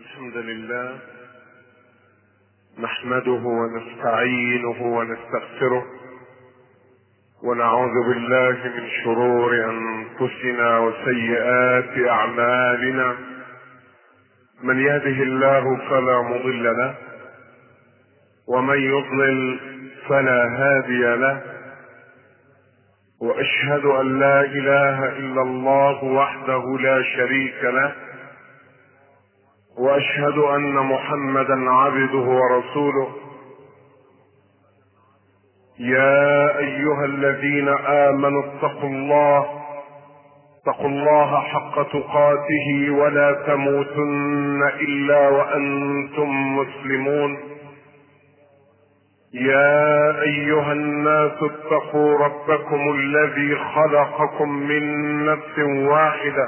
الحمد لله نحمده ونستعينه ونستغفره ونعوذ بالله من شرور انفسنا وسيئات اعمالنا من يهده الله فلا مضل له ومن يضلل فلا هادي له واشهد ان لا اله الا الله وحده لا شريك له واشهد ان محمدا عبده ورسوله يا ايها الذين امنوا اتقوا الله اتقوا الله حق تقاته ولا تموتن الا وانتم مسلمون يا ايها الناس اتقوا ربكم الذي خلقكم من نفس واحده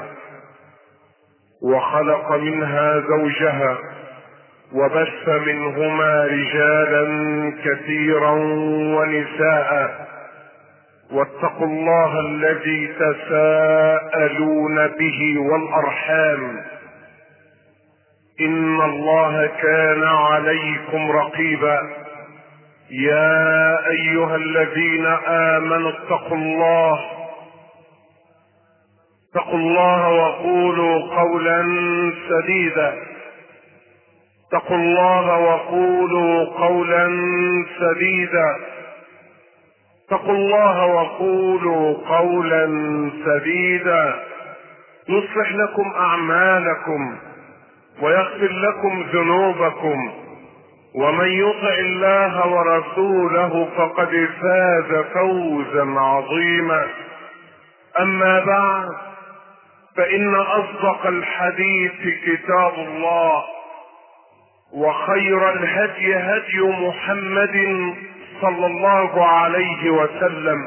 وخلق منها زوجها وبث منهما رجالا كثيرا ونساء واتقوا الله الذي تساءلون به والارحام ان الله كان عليكم رقيبا يا ايها الذين امنوا اتقوا الله اتقوا الله وقولوا قولا سديدا اتقوا الله وقولوا قولا سديدا اتقوا الله وقولوا قولا سديدا يصلح لكم اعمالكم ويغفر لكم ذنوبكم ومن يطع الله ورسوله فقد فاز فوزا عظيما اما بعد فان اصدق الحديث كتاب الله وخير الهدي هدي محمد صلى الله عليه وسلم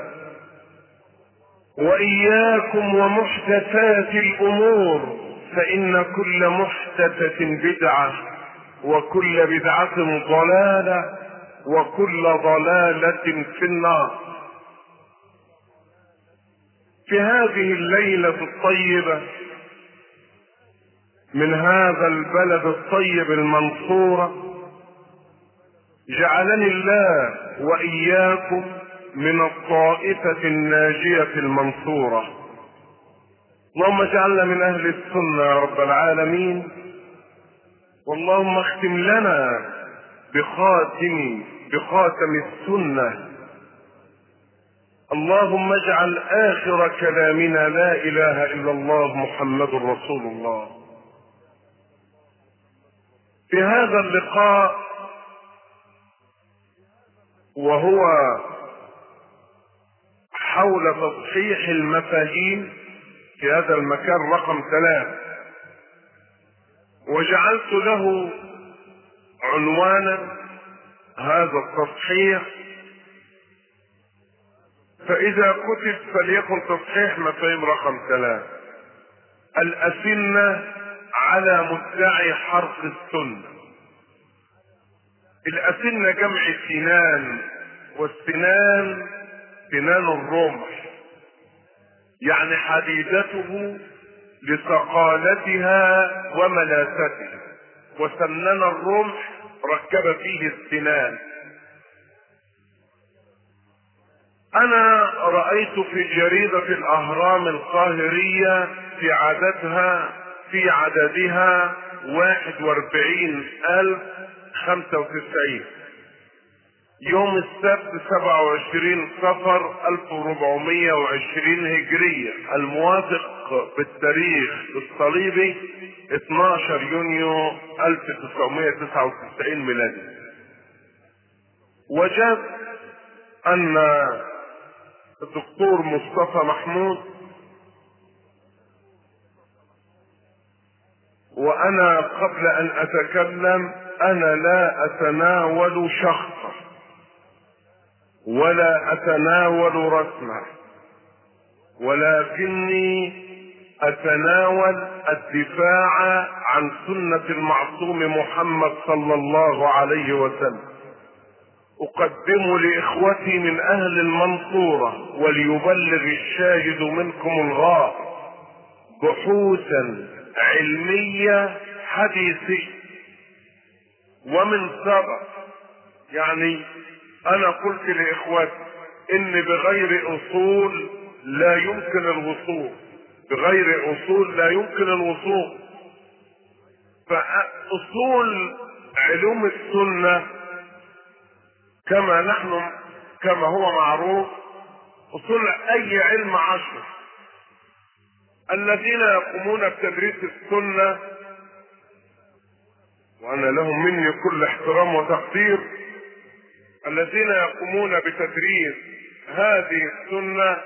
واياكم ومحدثات الامور فان كل محدثه بدعه وكل بدعه ضلاله وكل ضلاله في النار في هذه الليله الطيبه من هذا البلد الطيب المنصورة جعلني الله وإياكم من الطائفة الناجية المنصورة اللهم اجعلنا من أهل السنة يا رب العالمين واللهم اختم لنا بخاتم بخاتم السنة اللهم اجعل آخر كلامنا لا إله إلا الله محمد رسول الله في هذا اللقاء وهو حول تصحيح المفاهيم في هذا المكان رقم ثلاث وجعلت له عنوانا هذا التصحيح فإذا كتب فليكن تصحيح مفاهيم رقم ثلاث الأسنة على مدعي حرف السنة الأسنة جمع سنان والسنان سنان الرمح يعني حديدته لثقالتها وملاستها وسنن الرمح ركب فيه السنان انا رأيت في جريدة الاهرام القاهرية في عددها في عددها واحد واربعين الف خمسة وتسعين يوم السبت سبعة وعشرين صفر الف وربعمية وعشرين هجرية الموافق بالتاريخ الصليبي 12 يونيو 1999 ميلادي وجد ان الدكتور مصطفى محمود وانا قبل ان اتكلم انا لا اتناول شخصا ولا اتناول رسمه ولكني اتناول الدفاع عن سنه المعصوم محمد صلى الله عليه وسلم اقدم لاخوتي من اهل المنصوره وليبلغ الشاهد منكم الغائب بحوثا علميه حديثيه ومن سبق يعني انا قلت لاخواتي ان بغير اصول لا يمكن الوصول بغير اصول لا يمكن الوصول فاصول علوم السنه كما نحن كما هو معروف اصول اي علم عشر الذين يقومون بتدريس السنه وانا لهم مني كل احترام وتقدير الذين يقومون بتدريس هذه السنه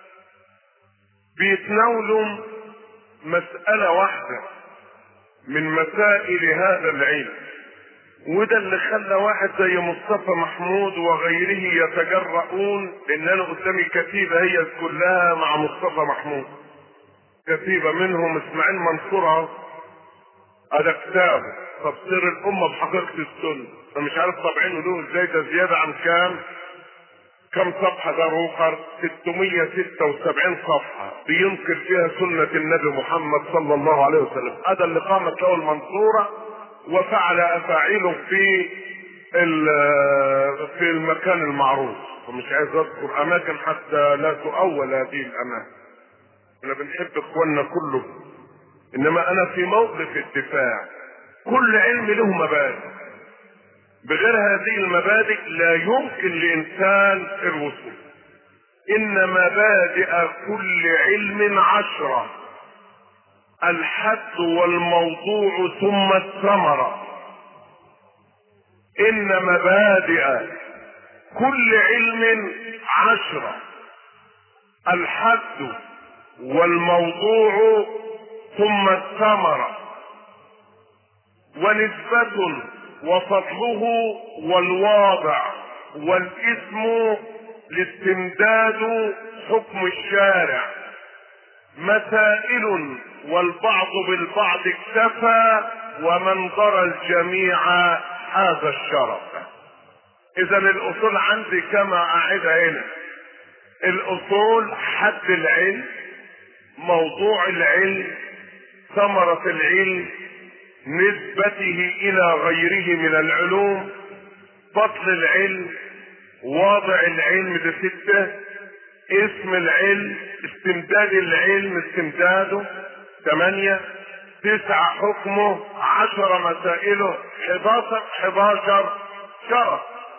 بيتناولوا مساله واحده من مسائل هذا العلم وده اللي خلى واحد زي مصطفى محمود وغيره يتجرؤون لان انا قدامي كتيبه هي كلها مع مصطفى محمود كتيبه منهم اسماعيل منصور هذا كتاب تبصير الامه بحقيقه السنه انا مش عارف طابعينه له ازاي ده زياده عن كام كم صفحه ده روخر 676 صفحه بينكر فيها سنه النبي محمد صلى الله عليه وسلم هذا اللي قامت له المنصوره وفعل افاعيله في في المكان المعروف ومش عايز اذكر اماكن حتى لا تؤول هذه الاماكن احنا بنحب اخواننا كلهم انما انا في موقف الدفاع كل علم له مبادئ بغير هذه المبادئ لا يمكن لانسان الوصول ان مبادئ كل علم عشره الحد والموضوع ثم الثمره ان مبادئ كل علم عشره الحد والموضوع ثم الثمره ونسبه وفضله والواضع والاسم الاستمداد حكم الشارع مسائل والبعض بالبعض اكتفى ومن درى الجميع هذا الشرف اذا الاصول عندي كما اعدها هنا الاصول حد العلم موضوع العلم ثمرة العلم نسبته الى غيره من العلوم فضل العلم واضع العلم ده ستة اسم العلم استمداد العلم استمداده ثمانية تسعة حكمه عشر مسائله حداشر حداشر شرف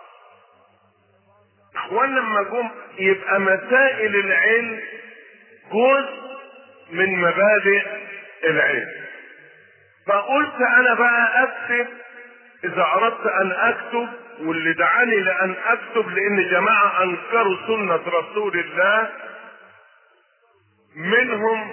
اخوان لما جم يبقى مسائل العلم جزء من مبادئ العلم فقلت انا بقى اكتب اذا اردت ان اكتب واللي دعاني لان اكتب لان جماعة انكروا سنة رسول الله منهم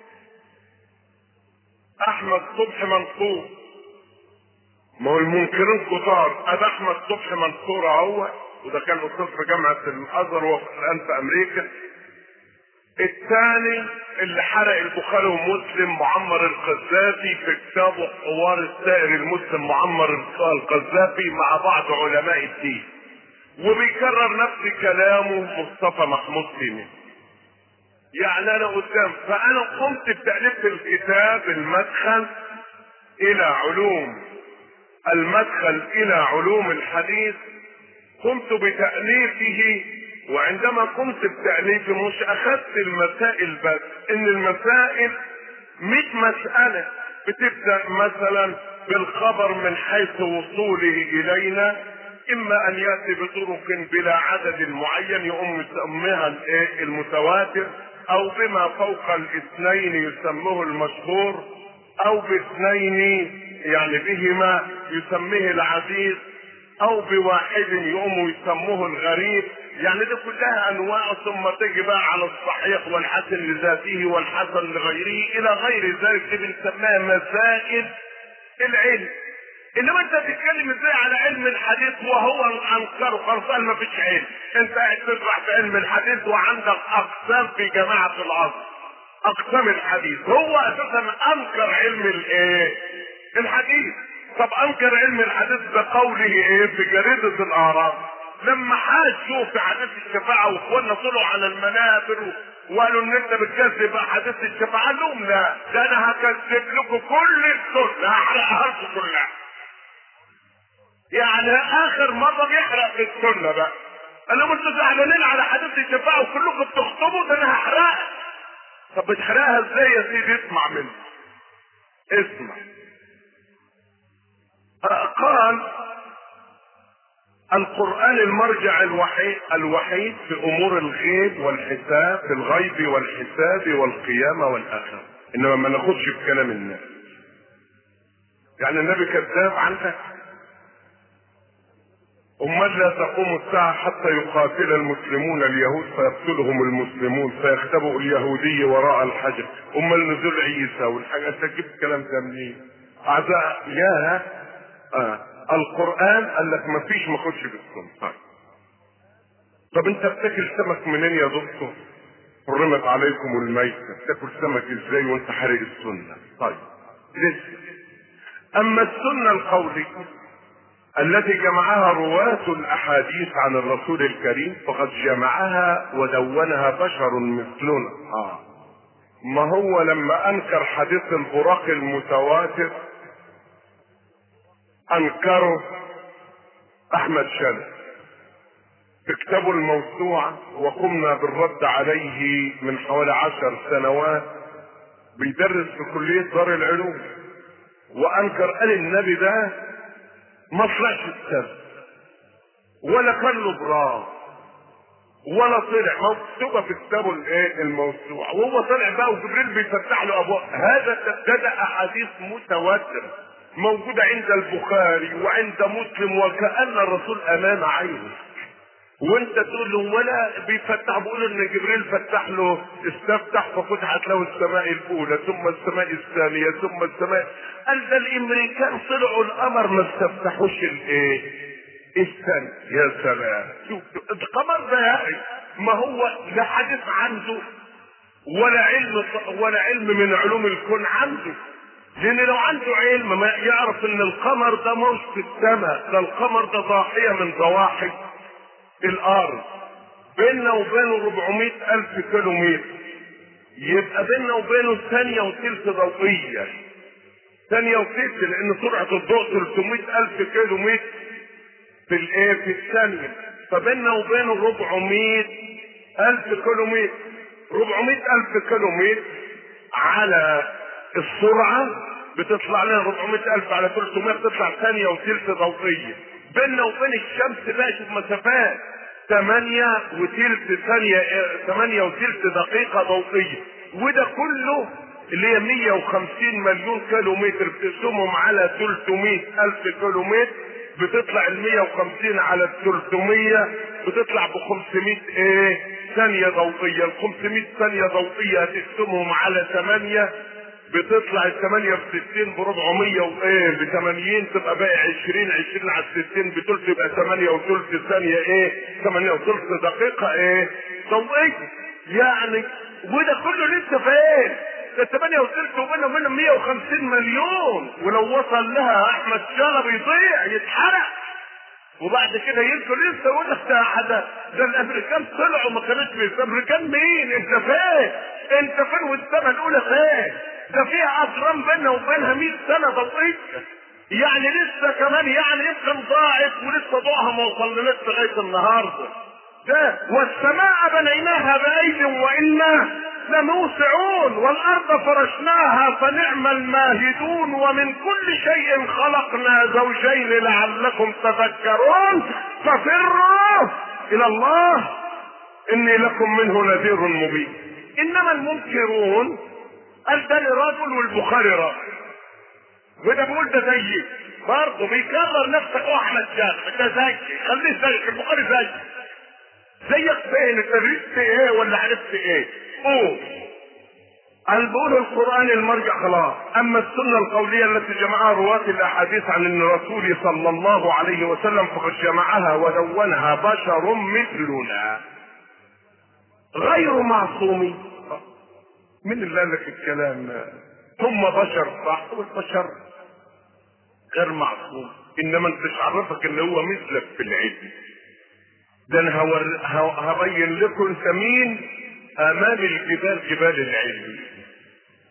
احمد صبحي منصور ما هو المنكرين كتار ابا احمد صبحي منصور اهو وده كان استاذ في جامعة الازهر والان في امريكا الثاني اللي حرق البخاري ومسلم معمر القذافي في كتابه حوار السائر المسلم معمر القذافي مع بعض علماء الدين وبيكرر نفس كلامه مصطفى محمود سيمي يعني انا قدام فانا قمت بتاليف الكتاب المدخل الى علوم المدخل الى علوم الحديث قمت بتاليفه وعندما قمت بتأليفه مش أخذت المسائل بس إن المسائل مش مسألة بتبدأ مثلا بالخبر من حيث وصوله إلينا إما أن يأتي بطرق بلا عدد معين يقوم يسميها المتواتر أو بما فوق الاثنين يسموه المشهور أو باثنين يعني بهما يسميه العزيز أو بواحد يقوم يسموه الغريب يعني دي كلها انواع ثم تيجي بقى على الصحيح والحسن لذاته والحسن لغيره الى غير ذلك دي بنسميها مسائل العلم انما انت بتتكلم ازاي على علم الحديث وهو انكره خلاص ما فيش علم انت قاعد تشرح في علم الحديث وعندك اقسام في جماعه العصر اقسام الحديث هو اساسا انكر علم الايه الحديث طب انكر علم الحديث بقوله ايه في جريده الاعراف لما حاجوا في حديث الشفاعة واخواننا طلعوا على المنابر وقالوا ان انت بتكذب حديث الشفاعة قال لهم لا ده انا هكذب لكم كل السنة هحرقها لكم كلها يعني اخر مرة بيحرق في السنة بقى انا قلت زعلانين على حديث الشفاعة وكلكم بتخطبوا ده انا هحرقها طب بتحرقها ازاي يا سيدي اسمع مني اسمع قال القرآن المرجع الوحيد الوحيد في أمور الغيب والحساب في الغيب والحساب والقيامة والآخرة إنما ما ناخدش في كلام الناس يعني النبي كذاب عنك أمال لا تقوم الساعة حتى يقاتل المسلمون اليهود فيقتلهم المسلمون فيختبئ اليهودي وراء الحجر أمال نزول عيسى والحاجة أنت جبت الكلام ده منين؟ أعزاء يا آه. القرآن قال لك ما فيش ما خدش بالسنة طيب. طب انت بتاكل سمك منين يا دكتور؟ حرمت عليكم الميتة بتاكل سمك ازاي وانت حارق السنة طيب لسه اما السنة القولية التي جمعها رواة الاحاديث عن الرسول الكريم فقد جمعها ودونها بشر مثلنا آه. ما هو لما انكر حديث البراق المتواتر انكره احمد شلبي في كتابه الموسوعة وقمنا بالرد عليه من حوالي عشر سنوات بيدرس في كلية دار العلوم وانكر قال النبي ده ما طلعش السبت ولا كان له براء ولا طلع مكتوبة في كتابه الايه الموسوعة وهو طلع بقى وجبريل بيفتح له ابواب هذا ده احاديث متواترة موجودة عند البخاري وعند مسلم وكأن الرسول امام عينه وانت تقول له ولا بيفتح بيقول ان جبريل فتح له استفتح ففتحت له السماء الاولى ثم السماء الثانيه ثم السماء قال ده الامريكان طلعوا القمر ما استفتحوش الايه الثاني يا سلام شوف القمر ده يا اخي ما هو لا حديث عنده ولا علم ولا علم من علوم الكون عنده لان لو عنده علم ما يعرف ان القمر ده مش في السماء ده القمر ده ضاحيه من ضواحي الارض بيننا وبينه 400 الف كيلو متر يبقى بيننا وبينه ثانية وثلث ضوئية ثانية وثلث لان سرعة الضوء 300 الف كيلو متر في الايه في الثانية فبيننا وبينه 400 الف كيلو متر 400 الف كيلو متر على السرعة بتطلع لنا 400 الف على 300 بتطلع ثانية وثلث ضوئية بيننا وبين الشمس بقى شوف مسافات ثمانية وثلث ثانية ثمانية وثلث دقيقة ضوئية وده كله اللي هي 150 مليون كيلو متر بتقسمهم على 300 ألف كيلو متر بتطلع ال 150 على ال 300 بتطلع ب 500 ايه ثانية ضوئية ال 500 ثانية ضوئية هتقسمهم على 8 بتطلع ال 8 ب 60 ب 400 وايه ب 80 تبقى باقي 20 20 على 60 بتلت يبقى 8 وثلث ثانية ايه 8 وثلث دقيقة ايه ضوئية يعني وده كله لسه فين ده 8 وثلث وبيننا وبينهم 150 مليون ولو وصل لها احمد شلبي يضيع يتحرق وبعد كده يمكن لسه يقول لك ده حدا ده الامريكان طلعوا ما كانوش في الامريكان مين انت فين انت فين والسنه الاولى فين ده فيها اجرام بيننا وبينها 100 سنه ضوئيه يعني لسه كمان يعني يمكن ضاعت ولسه ضوءها ما وصلناش لغايه النهارده ده والسماء بنيناها بايد وانا لموسعون والارض فرشناها فنعم الماهدون ومن كل شيء خلقنا زوجين لعلكم تذكرون ففروا الى الله اني لكم منه نذير مبين انما المنكرون قال ده لرجل والبخاري راجل وده بيقول ده زيك برضه بيكرر نفسك هو احمد شاذ ده زيك خليه زيك البخاري زيك زيك فين انت درست ايه ولا عرفت ايه قول قال بقول القرآن المرجع خلاص أما السنة القولية التي جمعها رواة الأحاديث عن الرسول صلى الله عليه وسلم فقد جمعها ودونها بشر مثلنا غير معصومين من اللي قال لك الكلام ثم بشر صح والبشر غير معصوم انما انت عرفك ان هو مثلك في العلم ده انا هور... هبين لكم انت مين امام الجبال جبال العلم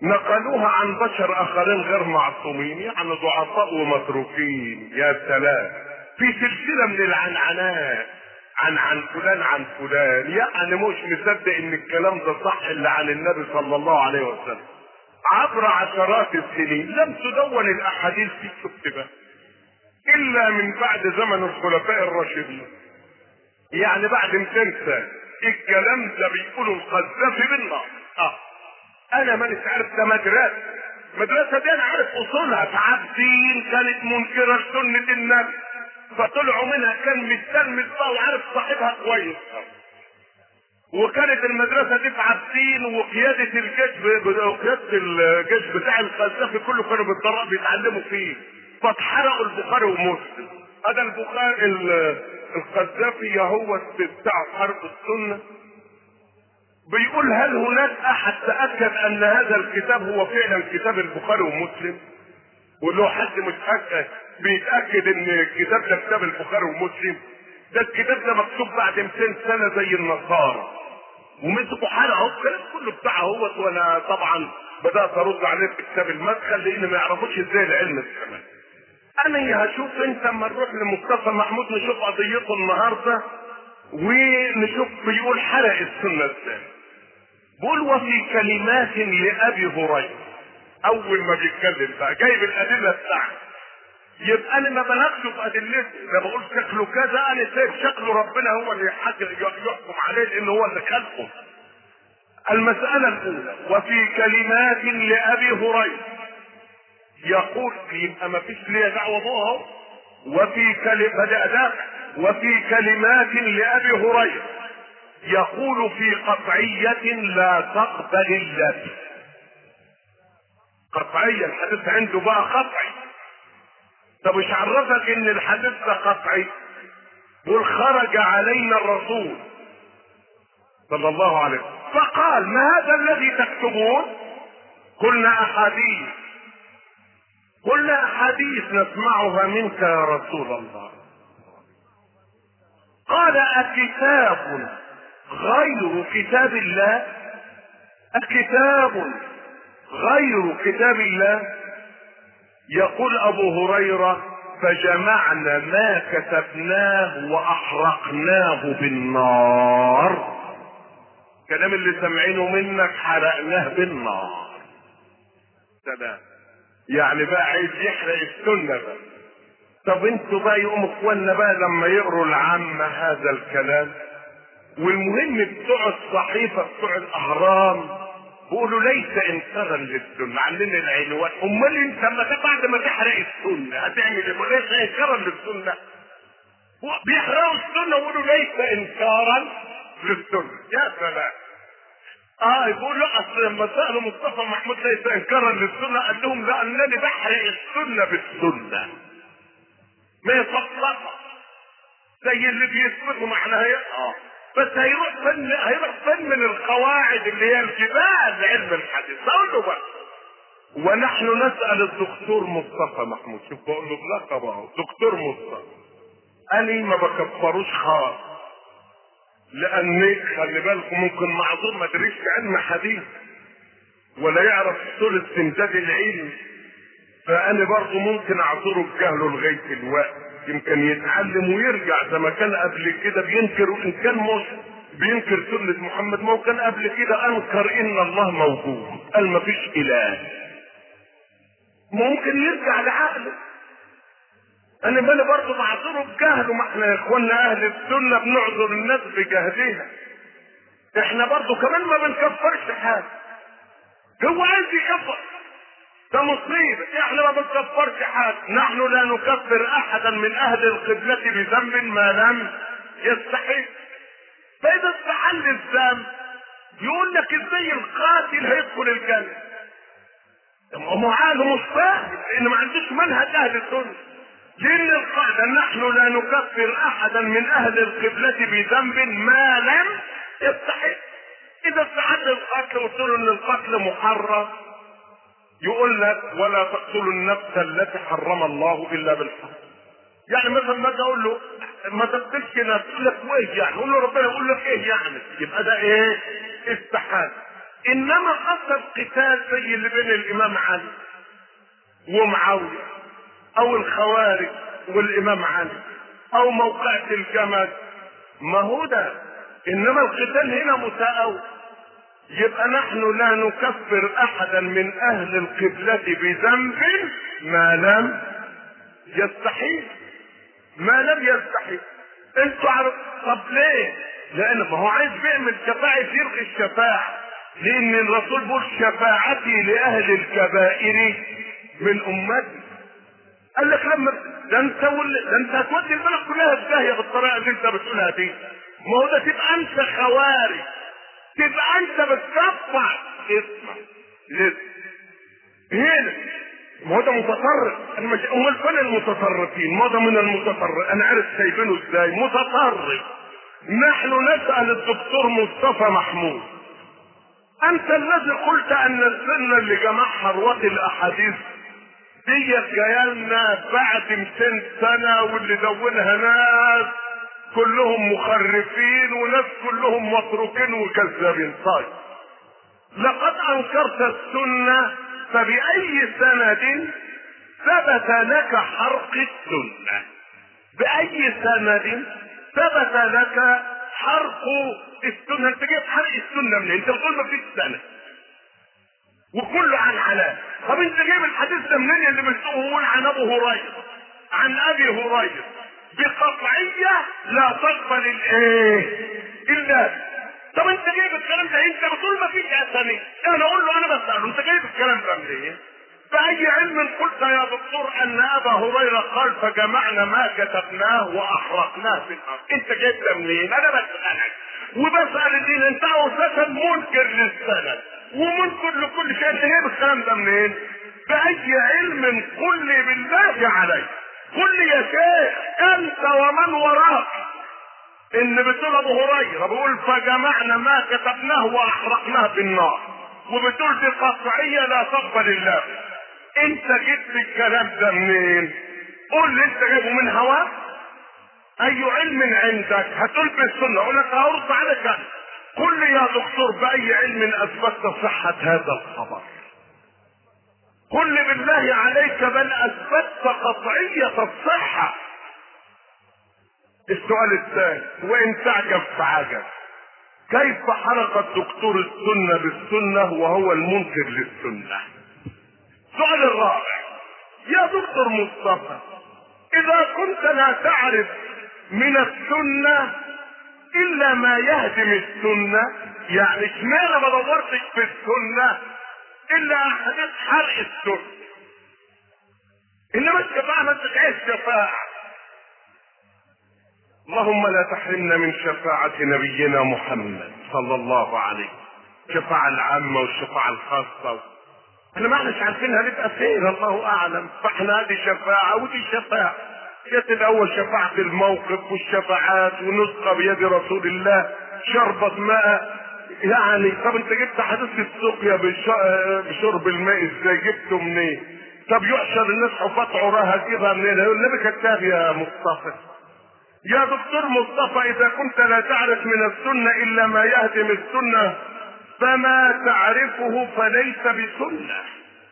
نقلوها عن بشر اخرين غير معصومين يعني ضعفاء ومتروكين يا سلام في سلسله من العنعنات عن عن فلان عن فلان يعني مش مصدق ان الكلام ده صح اللي عن النبي صلى الله عليه وسلم عبر عشرات السنين لم تدون الاحاديث دي كتبت الا من بعد زمن الخلفاء الراشدين يعني بعد 200 سنه الكلام ده بيقولوا القذافي بالنار اه انا مانيش عارف ده مدرسه المدرسه دي انا عارف اصولها في عابدين كانت منكره لسنه النبي فطلعوا منها كان مستلمس بقى وعارف صاحبها كويس وكانت المدرسه دي في عابدين وقياده الجيش قياده الجيش بتاع القذافي كله كانوا بالضراء بيتعلموا فيه فاتحرقوا البخاري ومسلم هذا البخاري القذافي هو بتاع حرب السنه بيقول هل هناك احد تاكد ان هذا الكتاب هو فعلا كتاب البخاري ومسلم ولو حد متاكد بيتاكد ان الكتاب ده كتاب البخاري ومسلم ده الكتاب ده مكتوب بعد 200 سنه زي النصارى ومسكوا حلقه الكلام كله بتاعه هو وانا طبعا بدات ارد عليه في كتاب المدخل لان ما يعرفوش ازاي العلم الكمان انا هشوف انت اما نروح لمصطفى محمود نشوف قضيته النهارده ونشوف بيقول حرق السنه ازاي بيقول وفي كلمات لابي هريره اول ما بيتكلم بقى جايب الادله بتاعته يبقى انا ما بلغش في ادلته ده بقول شكله كذا انا سايب شكله ربنا هو اللي يحكم عليه لان هو اللي خلقه المسألة الأولى وفي كلمات لأبي هريرة يقول يبقى ما فيش ليا دعوة بها وفي كلمة بدأ دافع وفي كلمات لأبي هريرة يقول في قطعية لا تقبل اللبس قطعية الحديث عنده بقى قطعي طب مش عرفك ان الحديث ده قطعي قل خرج علينا الرسول صلى الله عليه وسلم فقال ما هذا الذي تكتبون قلنا احاديث قلنا احاديث نسمعها منك يا رسول الله قال أكتاب غير كتاب الله أكتاب غير كتاب الله يقول أبو هريرة فجمعنا ما كتبناه وأحرقناه بالنار الكلام اللي سمعينه منك حرقناه بالنار سلام يعني بقى عايز يحرق السنة بقى طب انتوا بقى يقوموا اخواننا بقى لما يقروا العامة هذا الكلام والمهم بتوع الصحيفة بتوع الاهرام بيقولوا ليس انكارا للسنة عندنا العنوان امال انت لما بعد ما تحرق السنة هتعمل ايه ليس انكارا للسنة بيحرقوا السنة ويقولوا ليس انكارا للسنة يا سلام اه يقول لا اصل لما سالوا مصطفى محمود ليس انكارا للسنه قال لهم لانني بحرق السنه بالسنه ما يطلقها زي اللي بيثبتوا معناها اه بس هيروح فن هيروح فن من القواعد اللي هي الجبال علم الحديث اقول له بقى ونحن نسال الدكتور مصطفى محمود شوف بقول له بلقب اهو دكتور مصطفى قال ما بكفروش خالص لان خلي بالكم ممكن معذور ما دريش علم حديث ولا يعرف اصول استمداد العلم فانا برضه ممكن اعذره بجهله لغايه الوقت يمكن يتعلم ويرجع زي ما كان قبل كده بينكر وان كان مش بينكر سنة محمد ما هو كان قبل كده انكر ان الله موجود قال ما فيش اله ممكن يرجع لعقله انا بالي برضه بعذره بجهله ما احنا يا اخوانا اهل السنه بنعذر الناس بجهلها احنا برضه كمان ما بنكفرش حاجه هو عايز يكفر ده مصيبه احنا ما بنكفرش حاجه نحن لا نكفر احدا من اهل القبله بذنب ما لم يستحق فاذا استحل الذنب يقول لك ازاي القاتل هيدخل الجنه معاذ مش فاهم لان ما عندوش منهج اهل السنه لان القاعده نحن لا نكفر احدا من اهل القبله بذنب ما لم يستحق اذا استحل القتل قلت له ان القتل محرم يقول لك ولا تقتلوا النفس التي حرم الله الا بالحق يعني مثلا ما اقول له ما تقتلش نفس يقول لك وايه يعني يقول له ربنا يقول لك ايه يعني يبقى ده ايه استحال انما حصل قتال زي اللي بين الامام علي ومعاويه او الخوارج والامام علي او موقعة الجمل ما هو ده انما القتال هنا مساءوي يبقى نحن لا نكفر احدا من اهل القبلة بذنب ما لم يستحيل ما لم يستحيل انتوا عارف طب ليه لان ما هو عايز بيعمل شفاعة يلغي الشفاعة لان الرسول بيقول شفاعتي لاهل الكبائر من امتي قال لك لما ده انت وال... ده انت هتودي البلد كلها في داهيه بالطريقه اللي انت بتقولها دي ما هو ده تبقى انت خوارج تبقى انت بتكفر اسمع لسه هنا ما هو ده متطرف انا مش امال فين المتطرفين ما ده من المتطرف انا عارف سايبينه ازاي متطرف نحن نسال الدكتور مصطفى محمود انت الذي قلت ان السنه اللي جمعها رواه الاحاديث ديت جايلنا بعد 200 سنه واللي دونها ناس كلهم مخرفين وناس كلهم متروكين وكذابين طيب لقد انكرت السنه فباي سند ثبت لك حرق السنه باي سند ثبت لك حرق السنه انت جايب حرق السنه منين انت بتقول ما فيش سند وكله عن علاء طب انت جايب الحديث ده منين اللي بتقول عن ابو هريره عن ابي هريره بقطعيه لا تقبل الايه الا طب انت جايب الكلام ده انت بتقول ما فيش اسانيد انا اقول له انا بساله انت جايب الكلام ده منين بأي علم قلت يا دكتور أن أبا هريرة قال فجمعنا ما كتبناه وأحرقناه في الأرض، أنت جايب ده منين؟ أنا بسألك وبسأل الدين أنت أساسا منكر للسند ومنكر لكل شيء أنت جايب الكلام ده منين؟ بأي علم قل لي بالله عليك قل لي يا شيخ أنت ومن وراك ان بتقول ابو هريره بيقول فجمعنا ما كتبناه واحرقناه بالنار وبتقول دي قطعيه لا تقبل الله انت جبت الكلام ده منين قول لي انت جايبه من هواك اي علم عندك هتقول بالسنه اقول لك هرد عليك قل لي يا دكتور باي علم اثبتت صحه هذا الخبر قل لي بالله عليك بل اثبتت قطعيه الصحه السؤال الثاني وان تعجب فعجب كيف حرق الدكتور السنة بالسنة وهو المنكر للسنة السؤال الرابع يا دكتور مصطفى اذا كنت لا تعرف من السنة الا ما يهدم السنة يعني اشمعنى ما دورتش في السنة الا احاديث حرق السنة انما الشفاعة ما انت عايز شفاعة اللهم لا تحرمنا من شفاعة نبينا محمد صلى الله عليه الشفاعة العامة والشفاعة الخاصة احنا ما احناش عارفين هنبقى فين الله اعلم فاحنا هذه شفاعة ودي شفاعة جت الاول شفاعة الموقف والشفاعات ونسقى بيد رسول الله شربة ماء يعني طب انت جبت حديث السقيا بشرب الماء ازاي جبته منين طب يحشر الناس حفاة عراها تجيبها منين يقول النبي كتاب يا مصطفى يا دكتور مصطفى اذا كنت لا تعرف من السنة الا ما يهدم السنة فما تعرفه فليس بسنة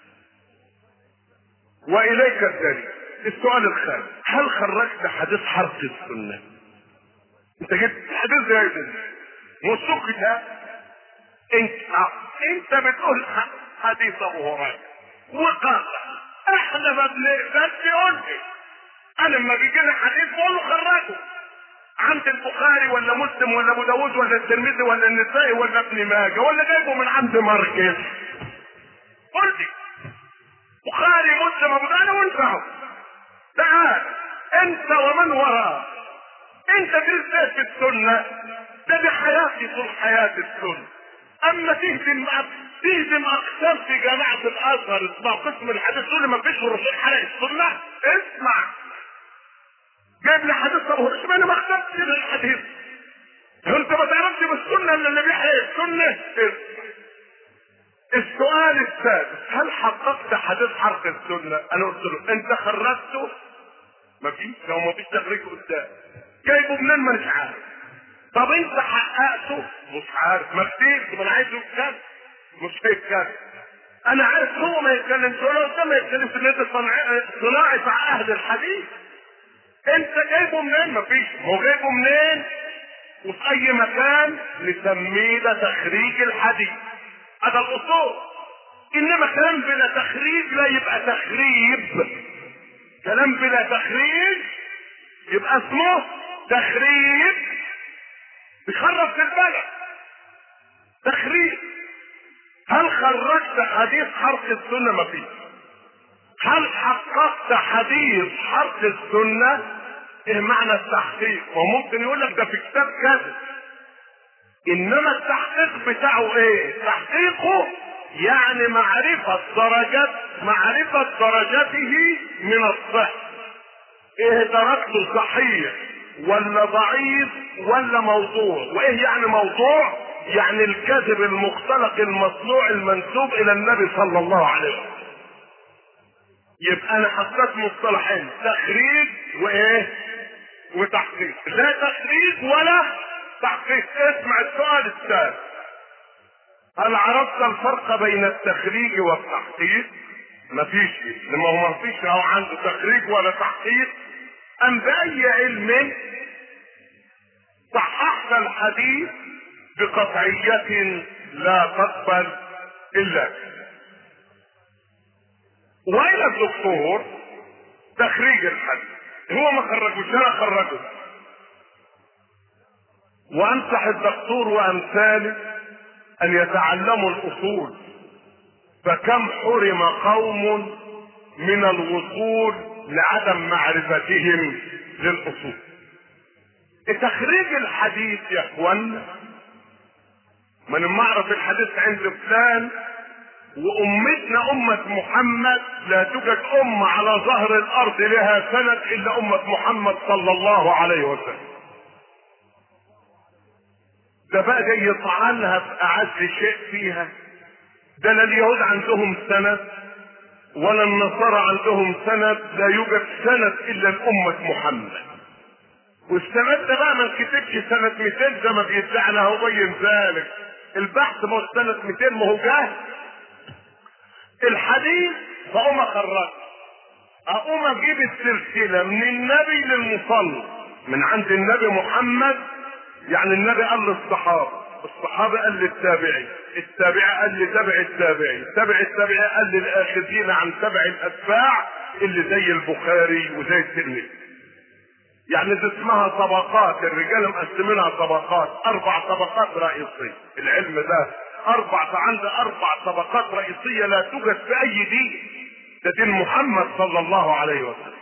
واليك الدليل السؤال الخامس هل خرجت حديث حرق السنة انت جبت حديث زي ده وسكت انت انت بتقول حديث ابو هريره وقال احنا ما بنقبلش يقول لي انا لما بيجي لي حديث بقول له خرجه عند البخاري ولا مسلم ولا ابو داود ولا الترمذي ولا النسائي ولا ابن ماجه ولا جايبه من عند ماركس قل لي بخاري مسلم ابو داود وانت تعال انت ومن وراء انت تثبت في السنه ده بحياتي طول حياه السنه اما تهدم تهدم اقسام في جامعه الازهر اسمها قسم الحديث تقول لي ما فيش الرسول حرق السنه اسمع جايب لي حديث ابو هريره انا ما اخترتش الحديث انت ما تعرفش بالسنه الا اللي بيحيي السنه السؤال السادس هل حققت حديث حرق السنه انا قلت له انت خرجته ما فيش لو ما فيش تخريج قدام جايبه منين ما مش عارف طب انت حققته مش عارف ما كتير ما انا عايزه كام مش هيتكلم انا عارف هو ما يتكلمش ولا قدام ما يتكلمش ان انت صنع- صناعي في عهد الحديث انت جايبه منين مفيش هو جايبه منين وفي اي مكان نسميه ده تخريج الحديث هذا الاصول انما كلام بلا تخريج لا يبقى تخريب كلام بلا تخريج يبقى اسمه تخريب بيخرب في البلد تخريب هل خرجت حديث حرف السنة ما فيه هل حققت حديث حرف السنة ايه معنى التحقيق وممكن يقول لك ده في كتاب كذا انما التحقيق بتاعه ايه تحقيقه يعني معرفة درجات معرفة درجته من الصحة ايه درجته صحيح ولا ضعيف ولا موضوع وايه يعني موضوع يعني الكذب المختلق المصنوع المنسوب الى النبي صلى الله عليه وسلم يبقى انا حطيت مصطلحين تخريج وايه وتحقيق لا تخريج ولا تحقيق اسمع السؤال الثاني هل عرفت الفرق بين التخريج والتحقيق مفيش لما هو مفيش هو عنده تخريج ولا تحقيق ام باي علم صححت الحديث بقطعية لا تقبل الا والى الدكتور تخريج الحديث هو ما خرجوش انا خرجه وانصح الدكتور وامثاله ان يتعلموا الاصول فكم حرم قوم من الوصول لعدم معرفتهم للاصول تخريج الحديث يا اخوانا من لما اعرف الحديث عند فلان وامتنا امة محمد لا توجد امة على ظهر الارض لها سند الا امة محمد صلى الله عليه وسلم ده بقى جاي يطعنها في اعز شيء فيها ده لا اليهود عندهم سند ولا النصارى عندهم سند لا يوجد سند الا لأمة محمد والسند ده بقى ما انكتبش سنة 200 زي ما بيدعي انا هبين ذلك البحث ما هو سنة 200 ما هو جاهز الحديث فأقوم أخرج أقوم أجيب السلسلة من النبي للمصلي من عند النبي محمد يعني النبي قال للصحابة الصحابة قال للتابعي التابعي قال لتبع التابعي تبع التابعي قال للآخذين عن تبع الأتباع اللي زي البخاري وزي الترمذي يعني دي اسمها طبقات الرجال مقسمينها طبقات اربع طبقات رئيسيه العلم ده اربع عند اربع طبقات رئيسيه لا توجد في اي دين ده دين محمد صلى الله عليه وسلم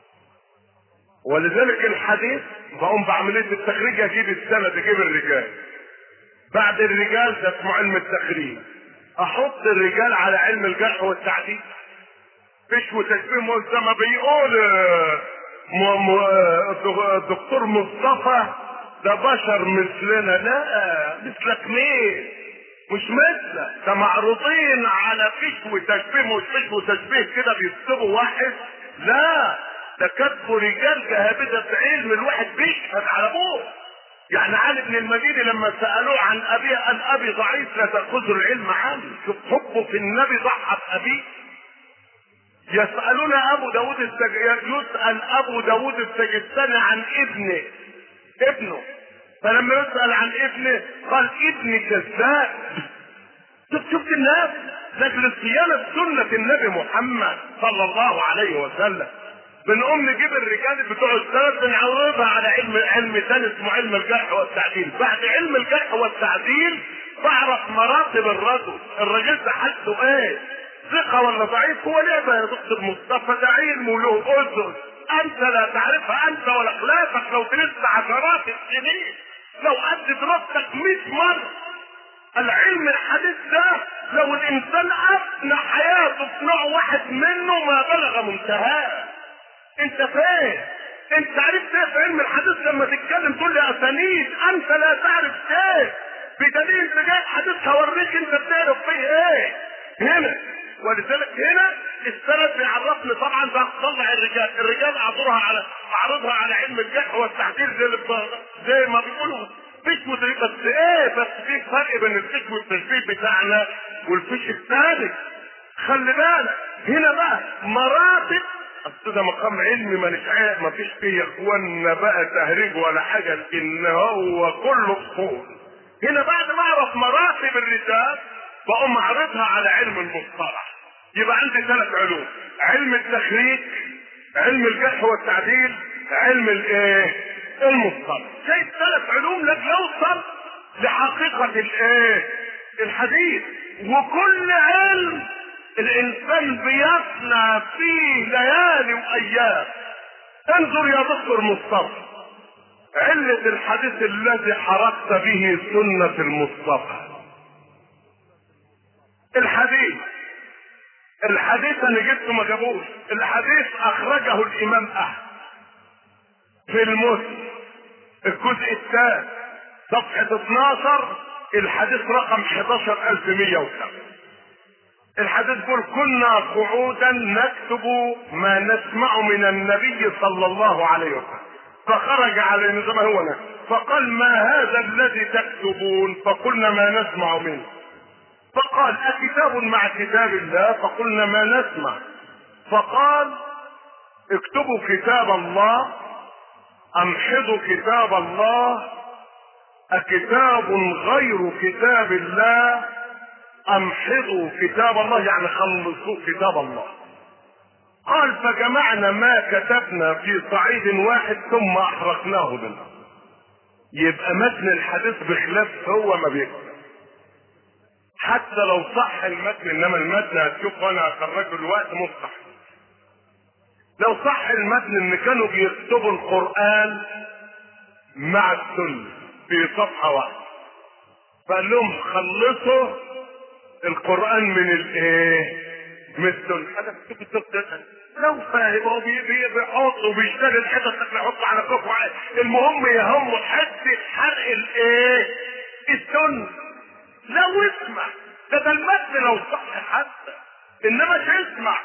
ولذلك الحديث بقوم بعمليه التخريج اجيب السند اجيب الرجال بعد الرجال ده اسمه علم التخريج احط الرجال على علم الجرح والتعديل فيش وتشبيه زي ما بيقول آه، م- م- آه، الدكتور مصطفى ده بشر مثلنا لا مثلك مين مش مثلك ده معروضين على فيش وتشبيه مش فيش وتشبيه كده بيكتبوا واحد لا ده كتبوا رجال جهابذة علم الواحد بيشهد على ابوه يعني علي بن المديني لما سألوه عن أبيه قال أبي ضعيف لا تأخذوا العلم عني شوف حبه في النبي ضحى بأبيه يسألون أبو داود السج... يسأل أبو داود السجستاني عن ابنه ابنه فلما يسأل عن ابنه قال ابني كذاب شوف شفت الناس لاجل صيانة سنة النبي محمد صلى الله عليه وسلم بنقوم نجيب الرجال بتوع السند بنعرضها على علم علم ثاني اسمه علم الجرح والتعديل بعد علم الجرح والتعديل بعرف مراتب الرجل الرجل ده حالته ايه ثقة ولا ضعيف هو لعبة يا دكتور مصطفى ده علم وله أذن أنت لا تعرفها أنت ولا خلافك لو درست عشرات السنين لو قد دراستك 100 مرة العلم الحديث ده لو الإنسان أفنى حياته في نوع واحد منه ما بلغ منتهاه أنت فين؟ أنت عرفت إيه في علم الحديث لما تتكلم تقول لي أسانيد أنت لا تعرف شيء بدليل أنت جاي حديث هوريك أنت بتعرف فيه إيه هنا ولذلك هنا السند بيعرفني طبعا ده طلع الرجال الرجال اعرضها على اعرضها على علم الجرح والتعديل زي اللي ب- زي ما بيقولوا فيش مدرك بس ايه بس في فرق بين الفيش والتشبيه بتاعنا والفيش الثالث خلي بالك هنا بقى مراتب اصل ده مقام علمي مانيش عارف ما فيش فيه يا اخوانا بقى تهريج ولا حاجه لان هو كله اصول هنا بعد ما اعرف مراتب الرجال بقوم اعرضها على علم المصطلح يبقى عندي ثلاث علوم علم التخريج علم الجرح والتعديل علم الايه المصطلح شايف ثلاث علوم لك يوصل لحقيقة الايه الحديث وكل علم الانسان بيفنى فيه ليالي وايام انظر يا دكتور مصطفى علة الحديث الذي حرقت به سنة المصطفى الحديث الحديث انا جبته ما جابوش الحديث اخرجه الامام احمد في المسلم الجزء الثاني صفحة 12 الحديث رقم 11107 الحديث يقول كنا قعودا نكتب ما نسمع من النبي صلى الله عليه وسلم فخرج علينا زي ما هو نفسه فقال ما هذا الذي تكتبون فقلنا ما نسمع منه فقال أكتاب مع كتاب الله فقلنا ما نسمع فقال اكتبوا كتاب الله امحضوا كتاب الله أكتاب غير كتاب الله امحضوا كتاب الله يعني خلصوا كتاب الله قال فجمعنا ما كتبنا في صعيد واحد ثم احرقناه بالنار يبقى متن الحديث بخلاف هو ما بيكتب حتى لو صح المتن انما المتن هتشوف وانا هخرجه الوقت مستحيل لو صح المتن ان كانوا بيكتبوا القران مع السنه في صفحه واحده فقال لهم خلصوا القران من الايه من السنه هذا لو فاهم هو بي- بي- بيحط وبيشتغل حتت يحط على كفر عادي. المهم يهمه حد حرق الايه السنه لو اسمع ده ده المتن لو صح حتى انما مش اسمع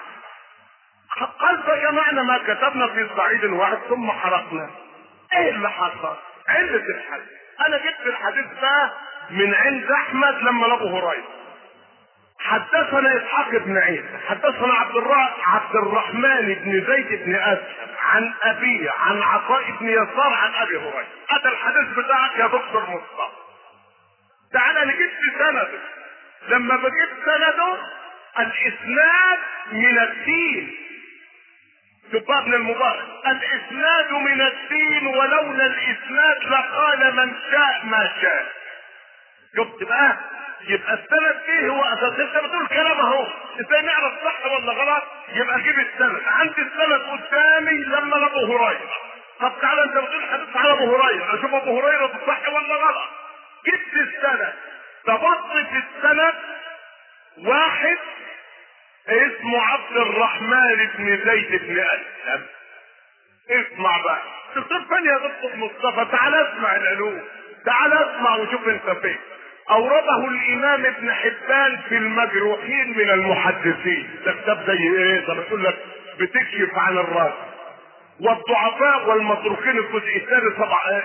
قال فجمعنا ما كتبنا في صعيد واحد ثم حرقنا ايه اللي حصل علة الحديث انا جبت الحديث ده من عند احمد لما لابو هريره حدثنا اسحاق بن عيسى حدثنا عبد الرا... عبد الرحمن بن زيد بن اسلم عن ابيه عن عطاء بن يسار عن ابي هريره هذا الحديث بتاعك يا دكتور مصطفى تعال انا جبت سنده لما بجيب سنده الاسناد من الدين شوف ابن المبارك الاسناد من الدين ولولا الاسناد لقال من شاء ما شاء شفت بقى يبقى السند ايه هو اساس انت بتقول كلام اهو ازاي نعرف صح ولا غلط يبقى جيب السند عندي السند قدامي لما لابو هريره طب تعالى انت بتقول حديث على ابو هريره اشوف ابو هريره ده صح ولا غلط جبت السند ضبطت في السند واحد اسمه عبد الرحمن بن زيد بن اسلم اسمع بقى دكتور فين يا دكتور مصطفى تعال اسمع العلوم تعال اسمع وشوف انت فين اورده الامام ابن حبان في المجروحين من المحدثين ده كتاب زي ايه ده بتقول لك بتكشف عن الراس والضعفاء والمتروكين الجزء الثاني صفحه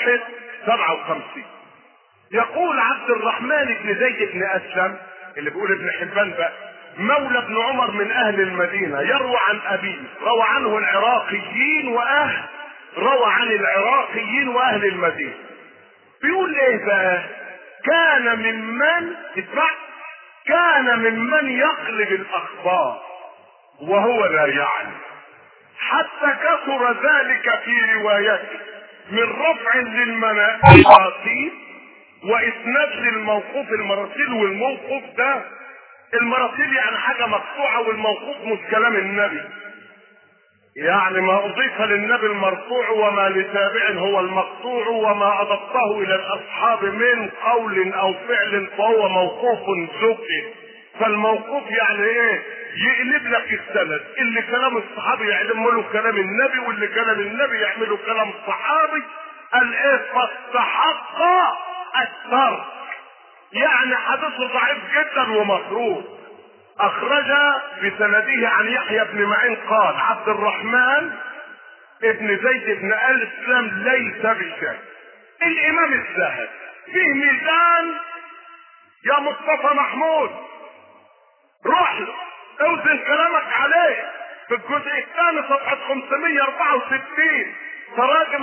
57 يقول عبد الرحمن بن زيد بن اسلم اللي بيقول ابن حبان بقى مولى ابن عمر من اهل المدينة يروى عن ابيه روى عنه العراقيين واهل روى عن العراقيين واهل المدينة بيقول ايه بقى كان ممن اسمع كان ممن يقلب الاخبار وهو لا يعلم حتى كثر ذلك في روايته من رفع للمراسيل واسناد للموقوف المراسيل والموقوف ده المراسيل يعني حاجه مقطوعه والموقوف مش كلام النبي يعني ما اضيف للنبي المرفوع وما لتابع هو المقطوع وما اضفته الى الاصحاب من قول او فعل فهو موقوف ذكر فالموقوف يعني ايه يقلب لك السند اللي كلام الصحابي يعلمه له كلام النبي واللي كلام النبي يعمله كلام الصحابي قال ايه فاستحق الترك يعني حديثه ضعيف جدا ومخروج اخرج بسنده عن يحيى بن معين قال عبد الرحمن ابن زيد بن ال اسلام ليس بشيء الامام الذهبي فيه ميزان يا مصطفى محمود روح له اوزن كلامك عليه في الجزء الثاني صفحة 564 تراجم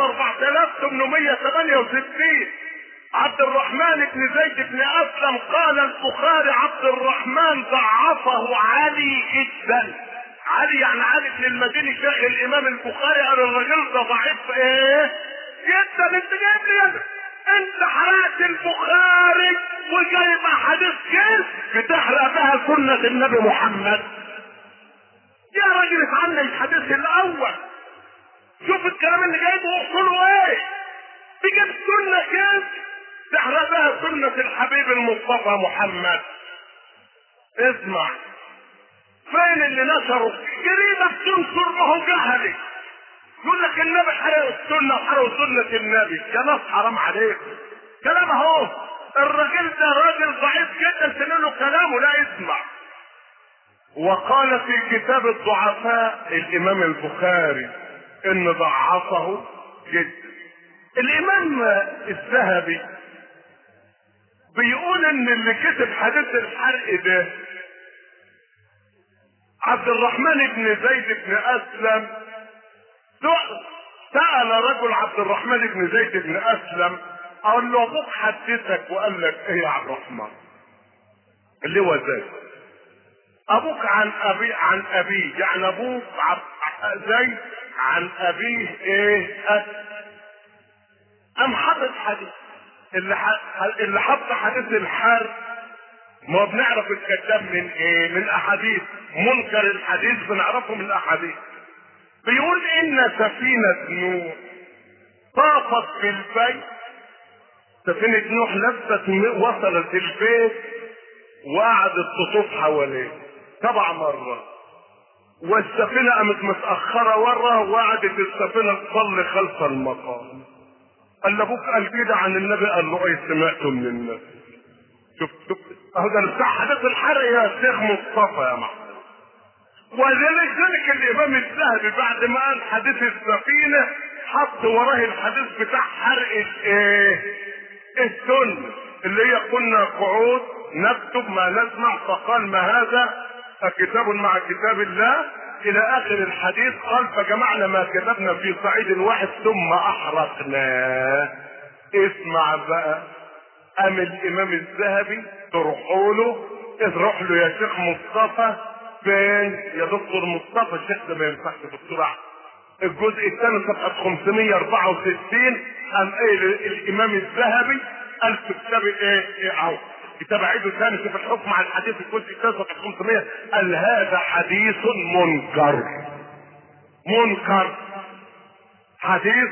4868 عبد الرحمن بن زيد بن اسلم قال البخاري عبد الرحمن ضعفه علي جدا علي يعني علي بن المديني شيخ الامام البخاري قال الراجل ده ضعيف ايه جدا انت جايب لي أنا. انت حرقت البخاري وجايب احاديث كيف بتحرق بها سنة النبي محمد يا راجل افعلنا الحديث الاول شوف الكلام اللي جايبه وصوله ايه تجيب سنة كيف تحرق بها سنة الحبيب المصطفى محمد اسمع فين اللي نشروا جريدة بتنشر ما هو جهلي يقول لك النبي حرق السنة وحرق سنة النبي يا ناس حرام عليكم كلام اهو الراجل ده راجل ضعيف جدا تقول له كلامه لا اسمع وقال في كتاب الضعفاء الامام البخاري ان ضعفه جدا الامام الذهبي بيقول ان اللي كتب حديث الحرق ده عبد الرحمن بن زيد بن اسلم سأل رجل عبد الرحمن بن زيد بن اسلم قال له ابوك حدثك وقال لك ايه يا عبد الرحمن اللي هو زيد ابوك عن ابي عن ابيه يعني ابوك زيد عن ابيه ايه أس ام حدث حديث اللي ح... اللي حط حديث الحرب ما بنعرف الكذاب من ايه من احاديث منكر الحديث بنعرفه من الاحاديث بيقول ان سفينة نوح طافت في البيت سفينة نوح لفت وصلت البيت وقعدت تطوف حواليه سبع مرات والسفينة قامت متأخرة ورا وقعدت السفينة تصلي خلف المقام قال ابوك قال كده عن النبي قال له ايه سمعته من النبي شوف شوف اهو ده بتاع حديث الحرق يا شيخ مصطفى يا محمد ولذلك ذلك الامام الذهبي بعد ما قال حديث السفينه حط وراه الحديث بتاع حرق الايه السنه اللي هي كنا قعود نكتب ما نسمع فقال ما هذا كتاب مع كتاب الله الى اخر الحديث قال فجمعنا ما كتبنا في صعيد واحد ثم احرقناه اسمع بقى قام الامام الذهبي تروحوا له تروح له يا شيخ مصطفى فين يا دكتور مصطفى الشيخ ده ما ينفعش دكتور الجزء الثاني صفحه 564 قام قايل الامام الذهبي قال في كتاب ايه ايه اهو كتاب عيده ثاني شوف الحكم على الحديث الجزء الثاني صفحه 500 قال هذا حديث منكر منكر حديث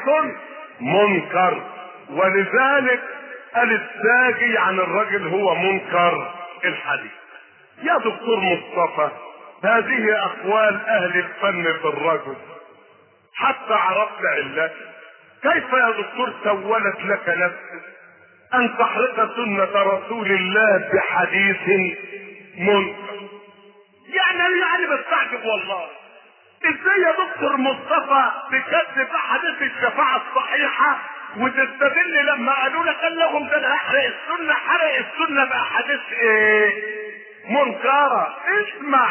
منكر ولذلك قال الساجي عن الرجل هو منكر الحديث يا دكتور مصطفى هذه اقوال اهل الفن في الرجل حتى عرفت علته كيف يا دكتور سولت لك نفسك ان تحرق سنة رسول الله بحديث منكر يعني انا يعني بستعجب والله ازاي يا دكتور مصطفى تكذب احاديث الشفاعة الصحيحة وتستدل لما قالوا لك قال لهم ده انا هحرق السنة حرق السنة باحاديث ايه منكرة اسمع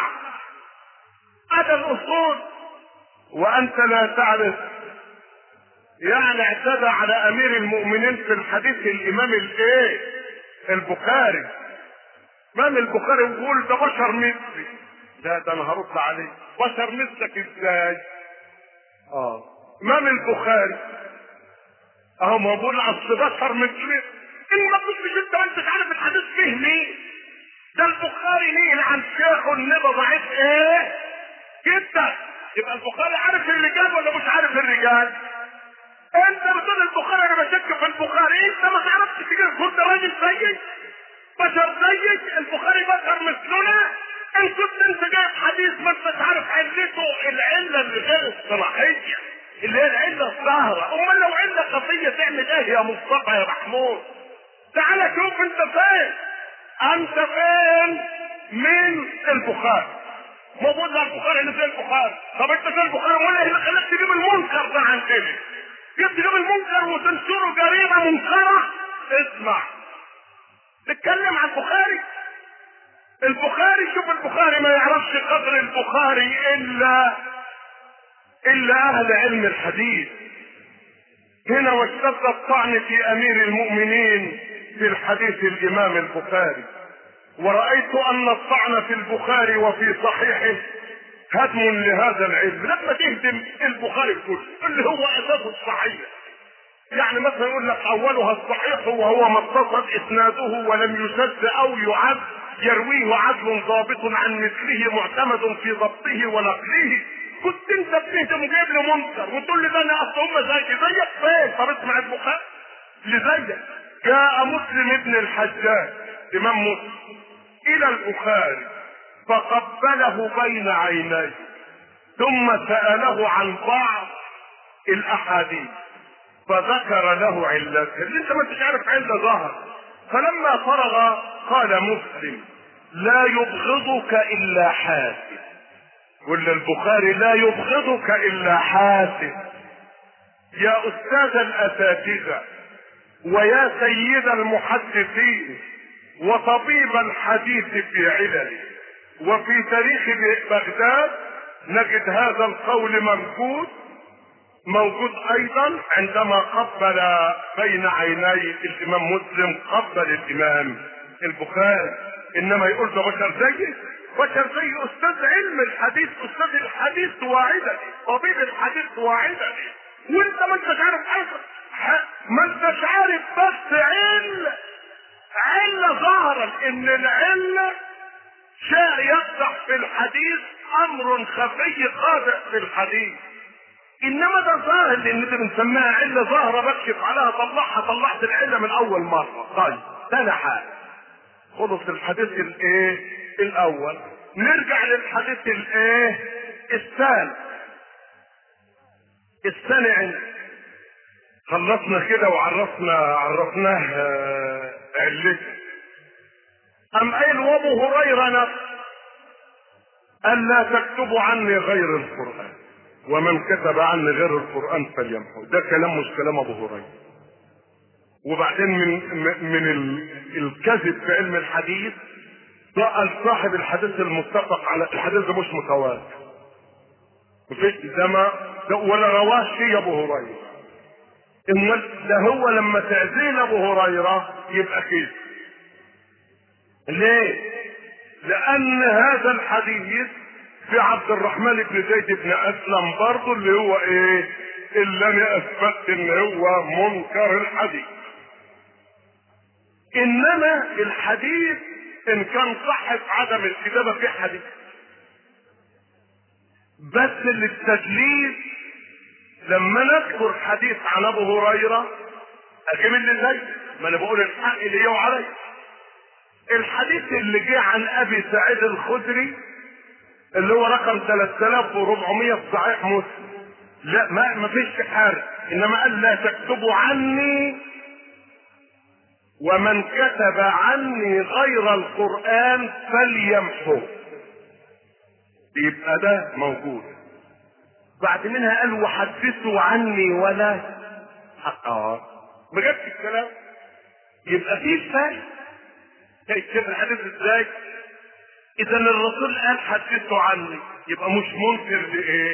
هذا الاصول وانت لا تعرف يعني اعتدى على امير المؤمنين في الحديث الامام الايه البخاري امام البخاري يقول ده بشر مثلي لا ده انا هرد عليه بشر مثلك ازاي اه امام البخاري اهو ما بقول اصل بشر مثلي ان ما كنتش انت وانت عارف الحديث فيه مين ده البخاري مين عن شيخه النبي ضعيف ايه جدا يبقى البخاري عارف الرجال ولا مش عارف الرجال انت بتقول البخاري انا بشك في البخاري انت ما تعرفش تجيب كنت راجل زيك بشر زيك البخاري بشر مثلنا ان كنت انت جايب حديث ما انت عارف علته العله اللي غير الصلاحيه اللي هي العله الظاهره امال لو عله خفيه تعمل ايه يا مصطفى يا محمود تعال شوف انت فين انت فين من البخاري موجود على البخاري اللي زي البخاري طب انت زي البخاري ولا اللي خلاك تجيب المنكر ده عن كده جبت تجيب المنكر وتنشره جريمه منكره اسمع تتكلم عن البخاري البخاري شوف البخاري ما يعرفش قدر البخاري الا الا اهل علم الحديث هنا واشتد الطعن في امير المؤمنين في الحديث الامام البخاري ورأيت ان الطعن في البخاري وفي صحيحه هدم لهذا العلم لما تهدم البخاري كله اللي هو اساسه الصحيح يعني مثلا يقول لك اولها الصحيح وهو ما اتصل اسناده ولم يشد او يعد يرويه عدل ضابط عن مثله معتمد في ضبطه ونقله كنت انت بتهدم جايب لي منكر وتقول لي ده انا اصل هم زيك زيك فين طب اسمع البخاري لزيك جاء مسلم ابن الحجاج امام مسلم الى البخاري فقبله بين عينيه ثم سأله عن بعض الاحاديث فذكر له علته اللي انت ما انتش عارف علة ظهر فلما فرغ قال مسلم لا يبغضك الا حاسد ولا البخاري لا يبغضك الا حاسد يا استاذ الاساتذه ويا سيد المحدثين وطبيب الحديث في علله وفي تاريخ بغداد نجد هذا القول موجود موجود ايضا عندما قبل بين عيني الامام مسلم قبل الامام البخاري انما يقول ده بشر زيي بشر زي استاذ علم الحديث استاذ الحديث واعدة طبيب الحديث واعدة وانت ما انتش عارف حاجه ما انتش عارف بس عل علة ظهرا ان العلة شيء يقدح في الحديث امر خفي قادح في الحديث انما ده ظاهر لان دي بنسميها عله ظاهره بكشف عليها طلعها طلعت العله من اول مره طيب ثاني حاجه خلص الحديث الايه الاول نرجع للحديث الايه الثاني الثاني عندنا خلصنا كده وعرفنا عرفناه علته ام قايل وابو هريره نفسه الا تكتبوا عني غير القران ومن كتب عني غير القران فليمحو ده كلام مش كلام ابو هريره وبعدين من من الكذب في علم الحديث سأل صاحب الحديث المتفق على الحديث ده مش متواتر مفيش ده ما ده ولا رواه شيء ابو هريره امال ده هو لما تعزين ابو هريره يبقى كذب ليه؟ لأن هذا الحديث في عبد الرحمن بن زيد بن أسلم برضه اللي هو إيه؟ اللي أنا أثبت إن هو منكر الحديث. إنما الحديث إن كان صح في عدم الكتابة في حديث. بس للتدليس لما نذكر حديث عن أبو هريرة أجيب اللي زي ما أنا بقول الحق اللي هو عليا. الحديث اللي جه عن ابي سعيد الخدري اللي هو رقم 3400 في صحيح مسلم لا ما ما فيش حرج انما قال لا تكتبوا عني ومن كتب عني غير القران فليمحو يبقى ده موجود بعد منها قال وحدثوا عني ولا اه ما جابش الكلام يبقى في فرق كيف الحديث ازاي اذا الرسول قال حدثوا عني يبقى مش منكر لايه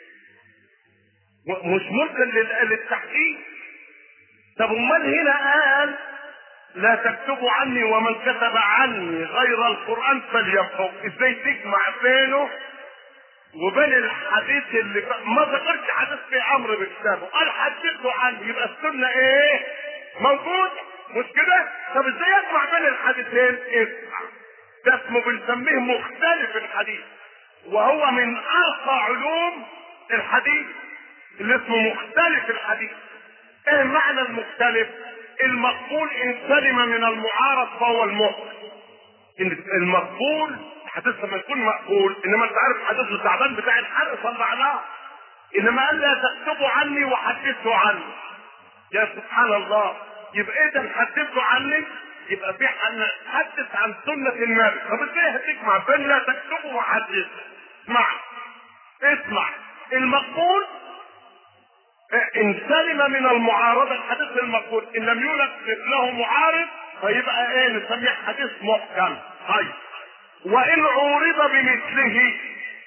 مش منكر للتحقيق طب امال هنا قال لا تكتبوا عني ومن كتب عني غير القران فليمحو ازاي تجمع بينه وبين الحديث اللي ما ذكرش حديث في امر بكتابه قال حدثوا عني يبقى السنه ايه موجود مش كده طب ازاي يجمع بين الحديثين اسمع ده اسمه بنسميه مختلف الحديث وهو من ارقى علوم الحديث اللي اسمه مختلف الحديث ايه معنى المختلف المقبول ان سلم من المعارض فهو المخطئ المقبول الحديث لما يكون مقبول انما انت عارف الحديث التعبان بتاع الحرق صلعناه انما قال لا تكتبوا عني وحدثوا عني يا سبحان الله يبقى اذا حدثوا عني يبقى في حدث عن سنة النبي طب ازاي هتجمع بين لا تكتبوا وحدثوا اسمع اسمع المقبول ان سلم من المعارضة الحديث المقبول ان لم يولد له معارض فيبقى ايه نسميه حديث محكم طيب وان عورض بمثله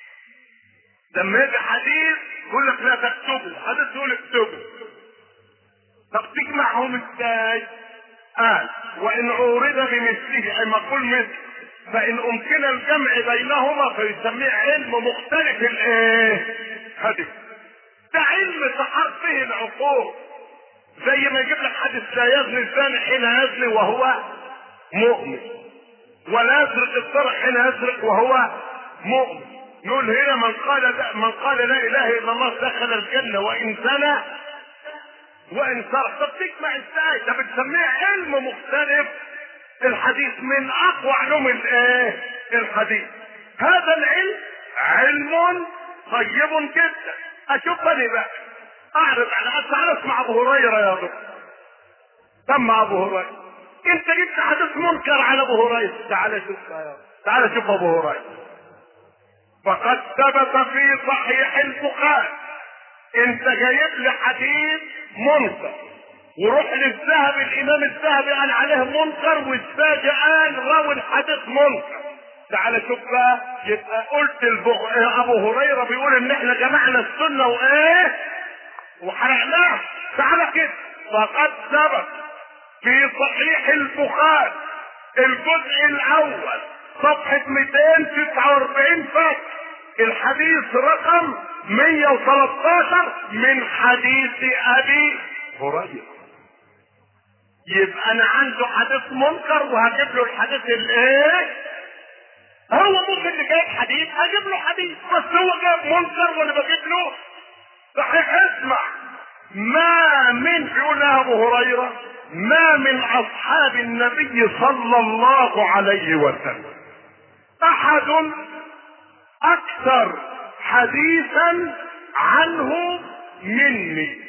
لما يجي حديث يقول لك لا تكتبه حديث يقول اكتبه طب تجمعهم ازاي قال وان عورض بمثله اي مقول مثل فان امكن الجمع بينهما فيسميه علم مختلف الايه حديث ده علم تحار فيه العقول زي ما يجيب لك حديث لا يزني الزاني حين يزني وهو مؤمن ولا يسرق السرق حين يسرق وهو مؤمن نقول هنا من قال لا من قال لا اله الا الله دخل الجنه وان زنى وان سرق طب تجمع ازاي ده بتسميه علم مختلف الحديث من اقوى علوم الايه الحديث هذا العلم علم طيب جدا اشوف انا بقى اعرض على تعال اسمع ابو هريره يا دكتور سمع ابو هريره انت جبت حديث منكر على ابو هريره تعال شوف يا تعال شوف ابو هريره فقد ثبت في صحيح البخاري انت جايب لي حديث منكر وروح للذهبي الامام الذهبي قال عليه منكر والساجي قال راوي الحديث منكر تعال شوف بقى يبقى قلت البغ... ابو هريره بيقول ان احنا جمعنا السنه وايه وحرقناها تعال كده فقد ثبت في صحيح البخاري الجزء الاول صفحة 249 فتح الحديث رقم 113 من حديث ابي هريرة يبقى انا عنده حديث منكر وهجيب له الحديث الايه هو ممكن اللي جايب حديث هجيب له حديث بس هو جايب منكر وانا بجيب له صحيح اسمع ما من بيقول ابو هريره ما من اصحاب النبي صلى الله عليه وسلم احد اكثر حديثا عنه مني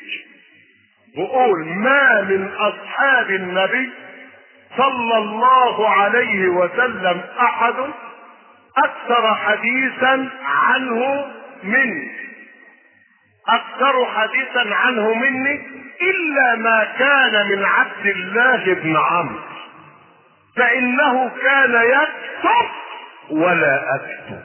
بقول ما من اصحاب النبي صلى الله عليه وسلم احد اكثر حديثا عنه مني اكثر حديثا عنه مني الا ما كان من عبد الله بن عمرو فانه كان يكتب ولا اكتب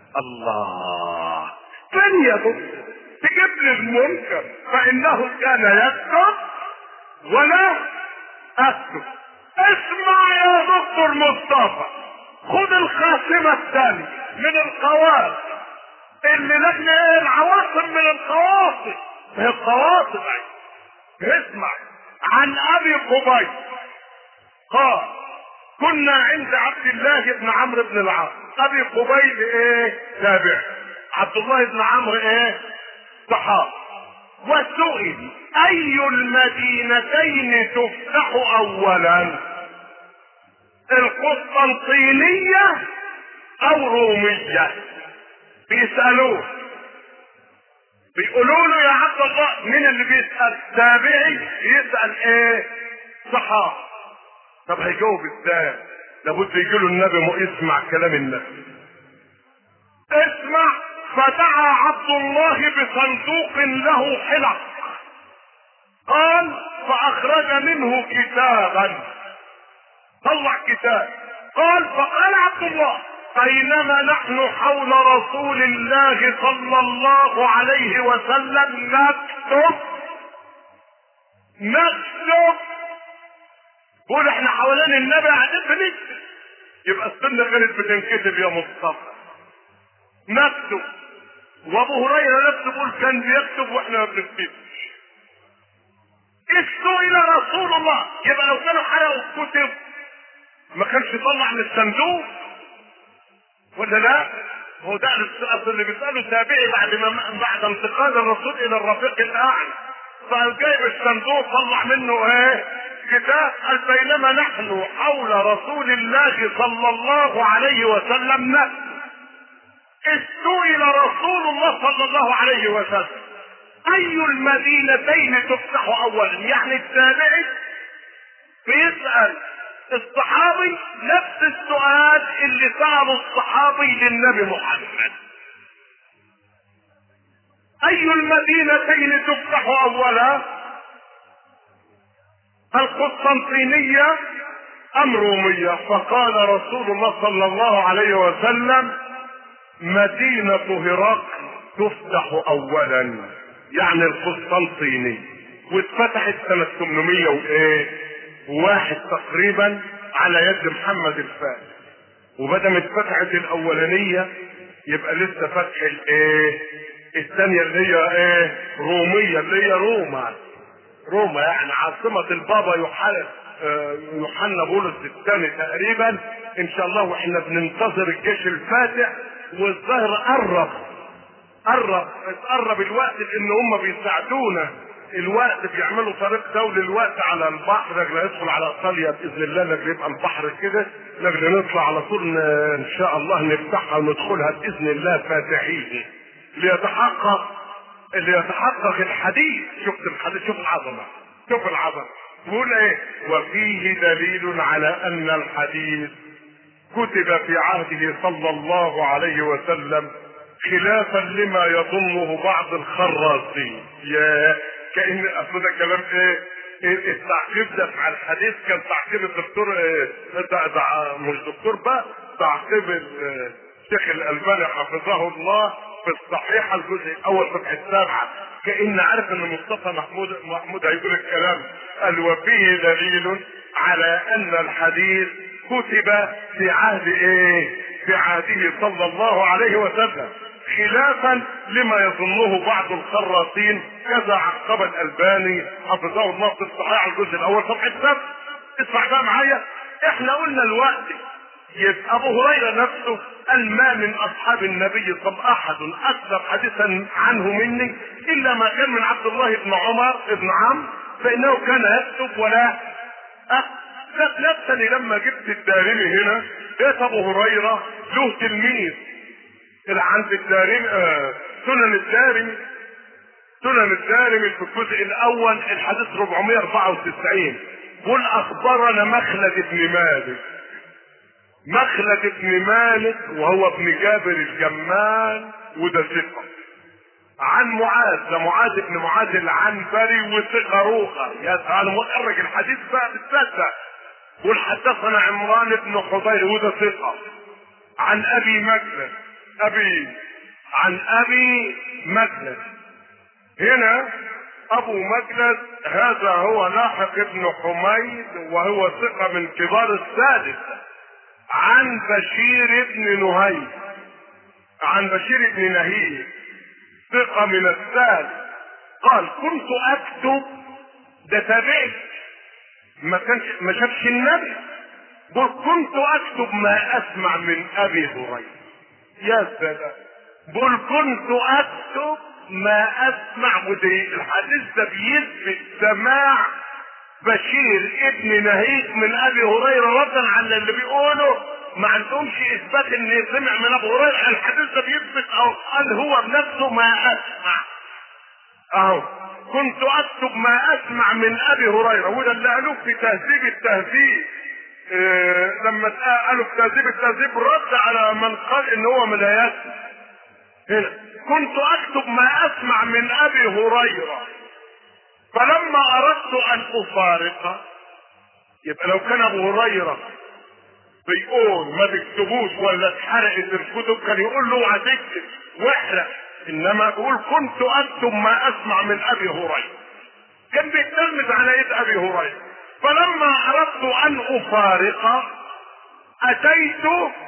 الله ثانية تجيب لي المنكر فانه كان يكتب ولا اكتب اسمع يا دكتور مصطفى خد الخاتمة الثانية من القواعد اللي لجنة ايه العواصم من القواصم هي القواصم اسمع عن ابي قبيس قال كنا عند عبد الله بن عمرو بن العاص ابي قبيس ايه تابع عبد الله بن عمرو ايه صحابي وسئل اي المدينتين تفتح اولا القسطنطينية او رومية بيسألوه بيقولوا له يا عبد الله مين اللي بيسأل تابعي يسأل ايه صحابي طب هيجاوب ازاي لابد يجي له النبي يسمع كلام النبي اسمع فدعا عبد الله بصندوق له حلق قال فاخرج منه كتابا طلع كتاب قال فقال عبد الله بينما نحن حول رسول الله صلى الله عليه وسلم نكتب نكتب قول احنا حوالين النبي قاعدين بنكتب يبقى السنه كانت بتنكتب يا مصطفى نكتب وابو هريره نفسه بيقول كان بيكتب واحنا ما بنكتبش الى رسول الله يبقى لو كانوا حرقوا الكتب ما كانش يطلع من الصندوق ولا لا؟ هو ده اصل اللي بيساله تابعي بعد ما بعد انتقال الرسول الى الرفيق الاعلى فقال جايب الصندوق طلع منه ايه؟ كتاب قال بينما نحن حول رسول الله صلى الله عليه وسلم نكتب استئل رسول الله صلى الله عليه وسلم اي المدينتين تفتح اولا يعني التابعي بيسأل الصحابي نفس السؤال اللي سأله الصحابي للنبي محمد اي المدينتين تفتح اولا القسطنطينية ام رومية فقال رسول الله صلى الله عليه وسلم مدينة هرقل تفتح اولا يعني القسطنطينية واتفتحت سنة 800 وايه واحد تقريبا على يد محمد الفاتح وبدل اتفتحت الاولانية يبقى لسه فتح الايه الثانية اللي هي ايه رومية اللي هي روما روما يعني عاصمة البابا يوحنا يوحنا بولس الثاني تقريبا ان شاء الله واحنا بننتظر الجيش الفاتح والظهر قرب قرب اتقرب الوقت لان هم بيساعدونا الوقت بيعملوا طريق دولي الوقت على البحر لاجل يدخل على ايطاليا باذن الله لاجل يبقى البحر كده لاجل نطلع على طول ان شاء الله نفتحها وندخلها باذن الله فاتحين ليتحقق ليتحقق الحديث شفت الحديث شوف العظمه شوف العظمه يقول ايه وفيه دليل على ان الحديث كتب في عهده صلى الله عليه وسلم خلافا لما يظنه بعض الخراصين يا كان اصل ده كلام ايه التعقيب ده على الحديث كان تعقيب الدكتور إيه ده, ده مش دكتور بقى تعقيب الشيخ الالباني حفظه الله في الصحيحه الجزء الاول صفحه السابعه كان عارف ان مصطفى محمود محمود هيقول الكلام قال وفيه دليل على ان الحديث كتب في عهد ايه في عهده صلى الله عليه وسلم خلافا لما يظنه بعض الخراصين كذا عقب الالباني حفظه الله في الصحيح الجزء الاول صفحه سبع اسمع بقى معايا احنا قلنا الوقت يبقى ابو هريره نفسه قال ما من اصحاب النبي طب احد اكثر حديثا عنه مني الا ما كان من عبد الله بن عمر بن عم فانه كان يكتب ولا ذات نفسني لما جبت الدارمي هنا لقيت ابو هريره له تلميذ اللي عند الدارمي آه سنن الدارمي سنن الدارمي في الجزء الاول الحديث 494 قل اخبرنا مخلد بن مالك مخلد بن مالك وهو ابن جابر الجمال وده ثقة عن معاذ ده معاذ بن معاذ العنبري وثقة روخة يا سلام مخرج الحديث بقى بالذات قل حدثنا عمران بن حضير وده ثقة عن ابي مجلس ابي عن ابي مجلس هنا ابو مجلس هذا هو لاحق ابن حميد وهو ثقة من كبار السادسة عن بشير بن نهيب عن بشير بن نهيب ثقة من السادس قال كنت اكتب ده تابعي ما كانش ما شافش النبي قل كنت اكتب ما اسمع من ابي هريره يا سلام قل كنت اكتب ما اسمع ودي الحديث ده بيثبت سماع بشير ابن نهيك من ابي هريره ردا على اللي بيقوله ما عندهمش اثبات ان سمع من ابو هريره الحديث ده بيثبت او قال هو بنفسه ما اسمع اهو كنت اكتب ما اسمع من ابي هريره وده اللي قالوه في تهذيب التهذيب إيه لما قالوا في تهذيب التهذيب رد على من قال ان هو من لا يسمع هنا كنت اكتب ما اسمع من ابي هريره فلما اردت ان افارقه يبقى لو كان ابو هريره بيقول ما تكتبوش ولا اتحرقت الكتب كان يقول له هتكتب واحرق انما يقول كنت اكتب ما اسمع من ابي هريره كان بيتلمذ على يد ابي هريره فلما اردت ان افارقه اتيت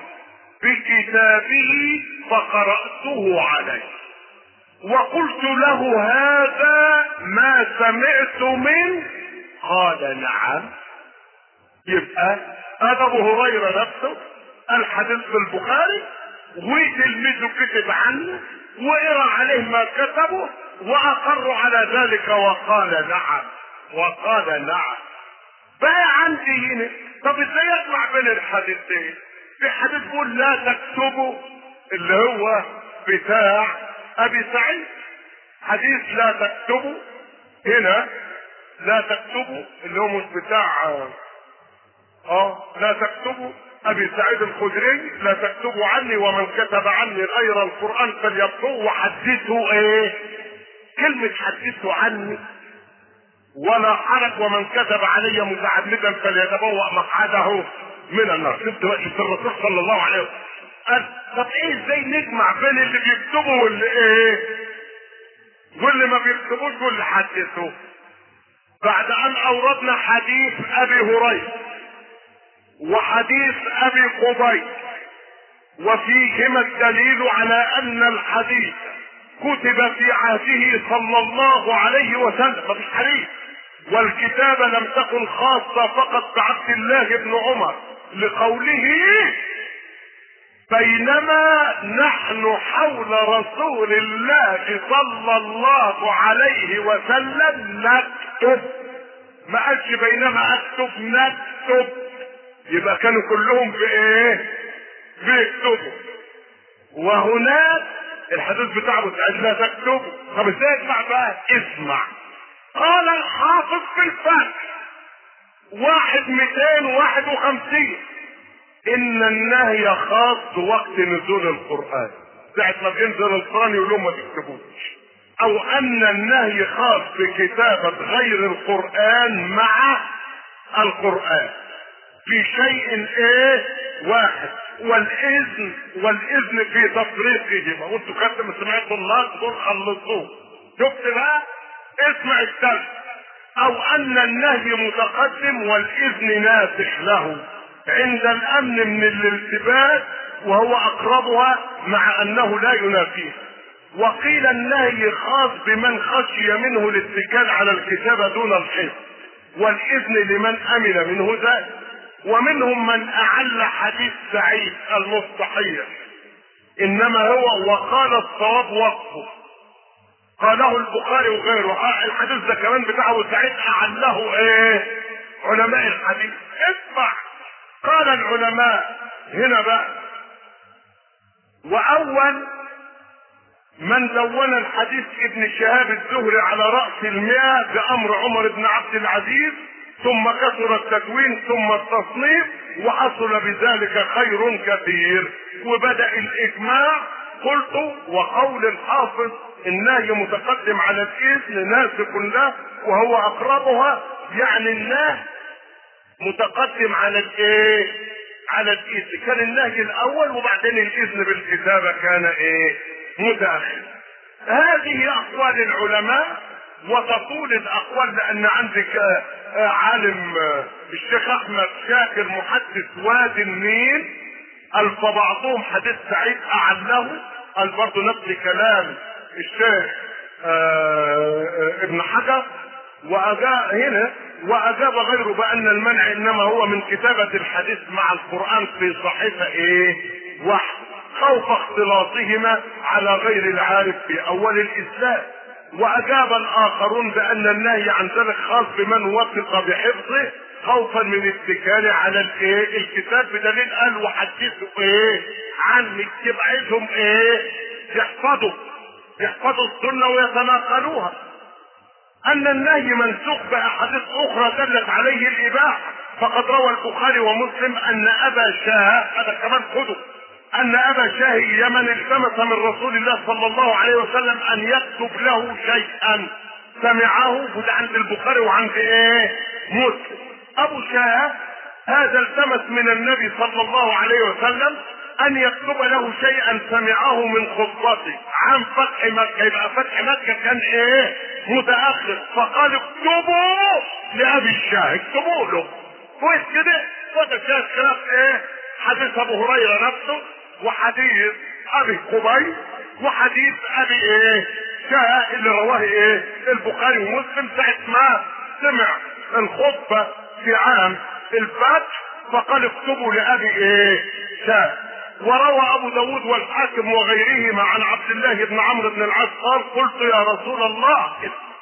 بكتابه فقراته عليه وقلت له هذا ما سمعت منه قال نعم يبقى هذا ابو هريره نفسه الحديث في البخاري وتلميذه كتب عنه وقرا عليه ما كتبه واقر على ذلك وقال نعم وقال نعم بقى عندي هنا طب ازاي اجمع بين الحديثين في حديث بيقول لا تكتبوا اللي هو بتاع ابي سعيد حديث لا تكتبوا هنا لا تكتبوا اللي هو مش بتاع اه لا تكتبوا ابي سعيد الخدري لا تكتبوا عني ومن كتب عني غير القران فليكتبوا وحدثوا ايه كلمة حدثوا عني ولا حرج ومن كذب علي متعمدا فليتبوأ مقعده من النار شفت بقى شفت الرسول صلى الله عليه وسلم قال طب ايه ازاي نجمع بين اللي بيكتبوا واللي ايه واللي ما بيكتبوش واللي حدثوا بعد ان اوردنا حديث ابي هريره وحديث ابي قبيس وفيهما الدليل على ان الحديث كتب في عهده صلى الله عليه وسلم مفيش حديث والكتابة لم تكن خاصة فقط بعبد الله بن عمر لقوله بينما نحن حول رسول الله صلى الله عليه وسلم نكتب ما قالش بينما اكتب نكتب يبقى كانوا كلهم في ايه بيكتبوا وهناك الحديث بتاعه بتاعت لا تكتب طب ازاي اسمع بقى اسمع قال الحافظ في الفتح واحد ميتين واحد وخمسين ان النهي خاص بوقت نزول القرآن ساعة ما بينزل القرآن يقول لهم ما تكتبوش او ان النهي خاص بكتابة غير القرآن مع القرآن في شيء ايه واحد والاذن والاذن في تفريقهما وانتوا كنتوا ما سمعتوا الله دول خلصوه شفت بقى اسمع الثالث او ان النهي متقدم والاذن ناسخ له عند الامن من الالتباس وهو اقربها مع انه لا ينافيه وقيل النهي خاص بمن خشي منه الاتكال على الكتابة دون الحفظ والاذن لمن امن منه ذلك ومنهم من اعل حديث سعيد المصطحية انما هو وقال الصواب وصفه قاله البخاري وغيره آه الحديث ده كمان بتاعه سعيد اعله ايه علماء الحديث اسمع قال العلماء هنا بقى واول من دون الحديث ابن شهاب الزهري على رأس المئة بأمر عمر بن عبد العزيز ثم كثر التدوين ثم التصنيف وحصل بذلك خير كثير وبدأ الإجماع قلت وقول الحافظ النهي متقدم على الإذن ناسك له وهو أقربها يعني النهي متقدم على الايه على الاذن كان النهي الاول وبعدين الاذن بالكتابه كان ايه متاخر هذه اقوال العلماء وتطول الاقوال لان عندك عالم الشيخ احمد شاكر محدث وادي النيل قال فبعضهم حديث سعيد اعله قال برضه نفس كلام الشيخ ابن حجر واجاب هنا واجاب غيره بان المنع انما هو من كتابة الحديث مع القرآن في صحيفة ايه واحد خوف اختلاطهما على غير العارف في اول الاسلام واجاب الاخرون بان النهي عن ذلك خاص بمن وثق بحفظه خوفا من اتكال على الايه الكتاب بدليل قال وحدثوا ايه عن يبقى عايزهم ايه يحفظوا يحفظوا السنه ويتناقلوها ان النهي منسوخ باحاديث اخرى دلت عليه الاباحه فقد روى البخاري ومسلم ان ابا شاه هذا كمان خذوا ان ابا شاه اليمن التمس من رسول الله صلى الله عليه وسلم ان يكتب له شيئا سمعه وده عند البخاري وعند ايه مسلم ابو شاه هذا التمس من النبي صلى الله عليه وسلم ان يكتب له شيئا سمعه من خطبته عن فتح مكة يبقى فتح مكة كان ايه متأخر فقال اكتبوا لأبي الشاه اكتبوا له كويس كده وده شاهد خلاف ايه حديث ابو هريرة نفسه وحديث ابي قبيس وحديث ابي ايه شاه اللي رواه ايه البخاري ومسلم ساعة ما سمع الخطبة في عام الفتح فقال اكتبوا لأبي ايه شاه وروى ابو داود والحاكم وغيرهما عن عبد الله بن عمرو بن العاص قال قلت يا رسول الله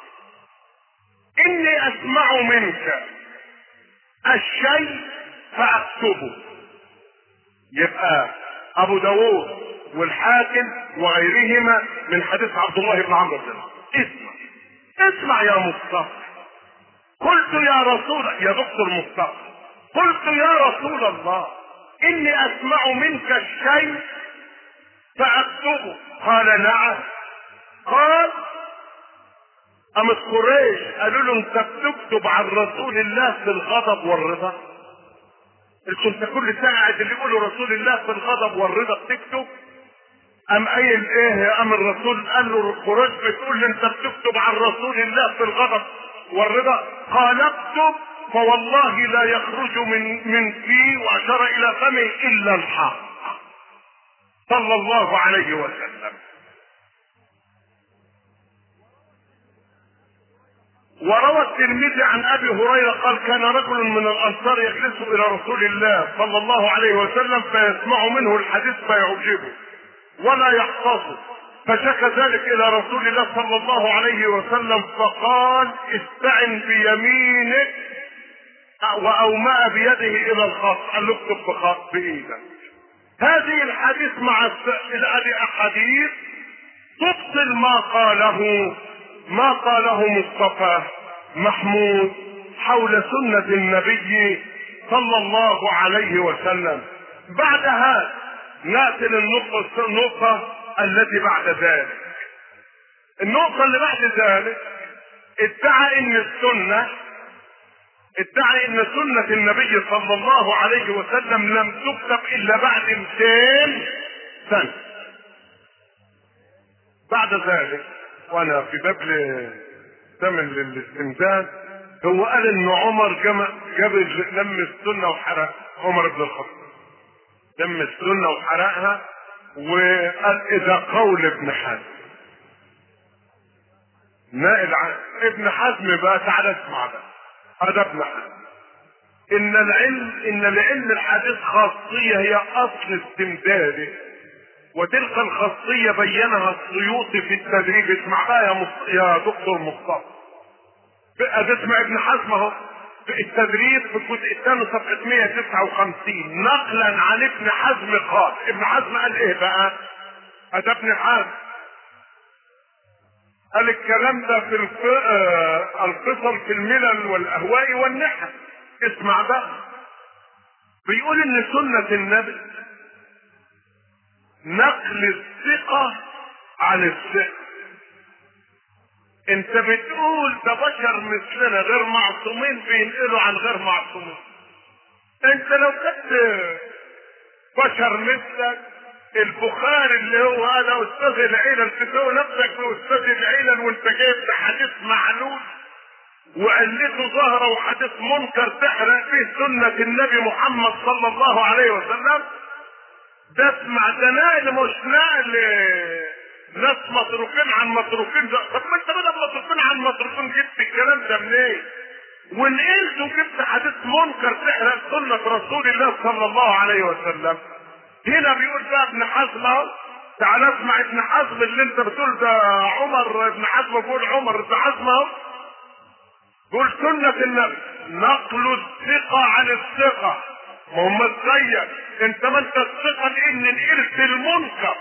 اني اسمع منك الشيء فاكتبه يبقى ابو داود والحاكم وغيرهما من حديث عبد الله بن عمرو بن العاص اسمع اسمع يا مصطفى قلت يا رسول يا دكتور مصطفى قلت يا رسول الله اني اسمع منك الشيء فاكتبه قال نعم قال قامت قريش قالوا له انت بتكتب عن رسول الله في الغضب والرضا قلت انت كل ساعه قاعد اللي يقولوا رسول الله في الغضب والرضا بتكتب قام قايل ايه قام الرسول قال له قريش بتقول لي انت بتكتب عن رسول الله في الغضب والرضا قال اكتب فوالله لا يخرج من من في واشار الى فمه الا الحق صلى الله عليه وسلم وروى الترمذي عن ابي هريره قال كان رجل من الانصار يجلس الى رسول الله صلى الله عليه وسلم فيسمع منه الحديث فيعجبه ولا يحفظه فشكى ذلك الى رسول الله صلى الله عليه وسلم فقال استعن بيمينك واومأ بيده الى الخط قال له اكتب بخط بايدك هذه الحديث مع هذه احاديث تبطل ما قاله ما قاله مصطفى محمود حول سنة النبي صلى الله عليه وسلم بعد هذا نأتي للنقطة النقطة التي بعد ذلك النقطة اللي بعد ذلك ادعى ان السنة ادعى ان سنة النبي صلى الله عليه وسلم لم تكتب الا بعد 200 سنة بعد ذلك وانا في باب ثمن للاستمداد هو قال ان عمر جمع جاب لم السنه وحرق عمر بن الخطاب لم السنه وحرقها وقال اذا قول ابن حزم نائل عن ابن حزم بقى تعالى اسمع ده هذا ابن حزم ان العلم ان لعلم الحديث خاصيه هي اصل استمداده وتلك الخاصية بينها السيوطي في التدريب اسمع بقى يا, مص... يا دكتور مصطفى بقى تسمع ابن حزم اهو في التدريب في الجزء الثاني صفحة 159 نقلا عن ابن حزم قال ابن حزم قال ايه بقى؟ هذا ابن حزم قال الكلام ده في الف... آه الفصل في الملل والاهواء والنحل اسمع بقى بيقول ان سنة النبي نقل الثقة عن الثقة انت بتقول ده بشر مثلنا غير معصومين بينقلوا عن غير معصومين انت لو كنت بشر مثلك البخاري اللي هو انا استاذ العلل تسوي نفسك باستاذ العلل وانت جايب حديث معلول وقلته ظاهره وحديث منكر تحرق فيه سنه النبي محمد صلى الله عليه وسلم ده اسمع ده نقل مش نقل ناس متروكين عن متروكين ده طب ما انت بدل متروكين عن متروكين جبت الكلام ده منين؟ ونقلت وجبت حديث منكر تحرق سنة رسول الله صلى الله عليه وسلم. هنا بيقول بقى ابن حزم اهو تعال اسمع ابن حزم اللي انت بتقول ده عمر ابن حزم بيقول عمر ابن حزم اهو بيقول سنة النبي نقل الثقة عن الثقة ما هم ازيك انت ما انت الثقه لان نقلت المنكر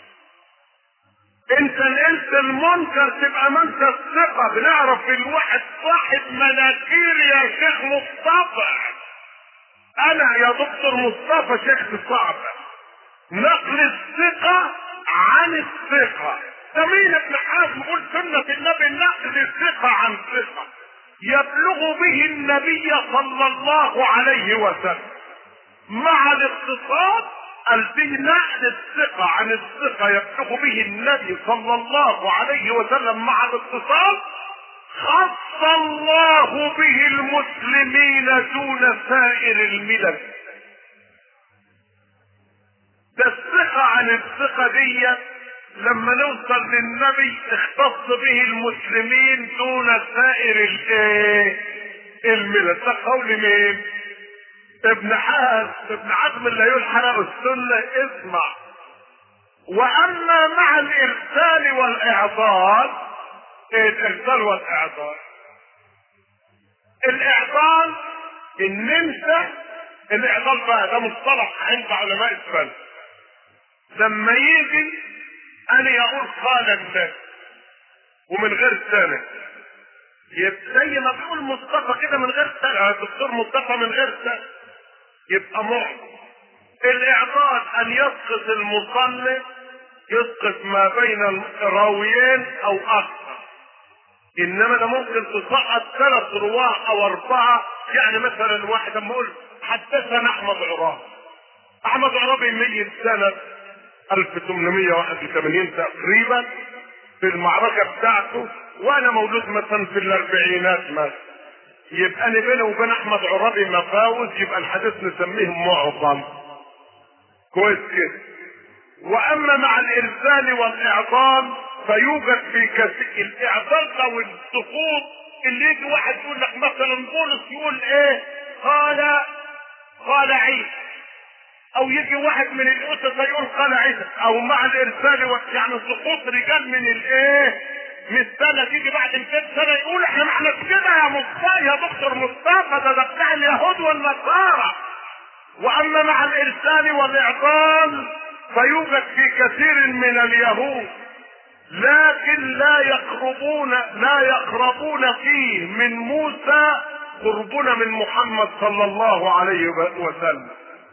انت نقلت المنكر تبقى ما انت الثقه بنعرف الواحد صاحب مناكير يا شيخ مصطفى انا يا دكتور مصطفى شيخ صعب نقل الثقه عن الثقه ده مين ابن حزم قول سنه النبي نقل الثقه عن ثقه يبلغ به النبي صلى الله عليه وسلم مع الاقتصاد قال به نقل الثقة عن الثقة يبلغ به النبي صلى الله عليه وسلم مع الاقتصاد خص الله به المسلمين دون سائر الملل ده الثقة عن الثقة دي لما نوصل للنبي اختص به المسلمين دون سائر الايه الملل ده قول مين ابن حزم ابن حزم اللي يقول حرق السنة اسمع واما مع الارسال والاعضال ايه الارسال والاعضال الاعضال ان انت الاعضال بقى ده مصطلح عند علماء الفن لما يجي انا يقول قال الناس ومن غير سنه يبقى زي ما بيقول مصطفى كده من غير سنه الدكتور مصطفى من غير سنه يبقى معظم الاعضال ان يسقط المصنف يسقط ما بين الراويين او اكثر انما ده ممكن تسقط ثلاث رواه او اربعه يعني مثلا واحد اما اقول حدثنا احمد عرابي احمد عرابي ميت سنه 1881 تقريبا في المعركه بتاعته وانا مولود مثلا في الاربعينات مثلا يبقى انا بيني وبين احمد عرابي مفاوز يبقى الحديث نسميه معظم كويس كده واما مع الارسال والاعظام فيوجد في كثير الاعضال او السقوط اللي يجي واحد يقول لك مثلا بولس يقول ايه قال قال عيسى او يجي واحد من الاسس يقول قال عيسى او مع الارسال و... يعني سقوط رجال من الايه من السنة تيجي بعد 200 سنة يقول احنا معنى كده يا مصطفى يا دكتور مصطفى ده ده بتاع اليهود والنصارى واما مع الارسال والاعطال فيوجد في كثير من اليهود لكن لا يقربون لا يقربون فيه من موسى قربنا من محمد صلى الله عليه وسلم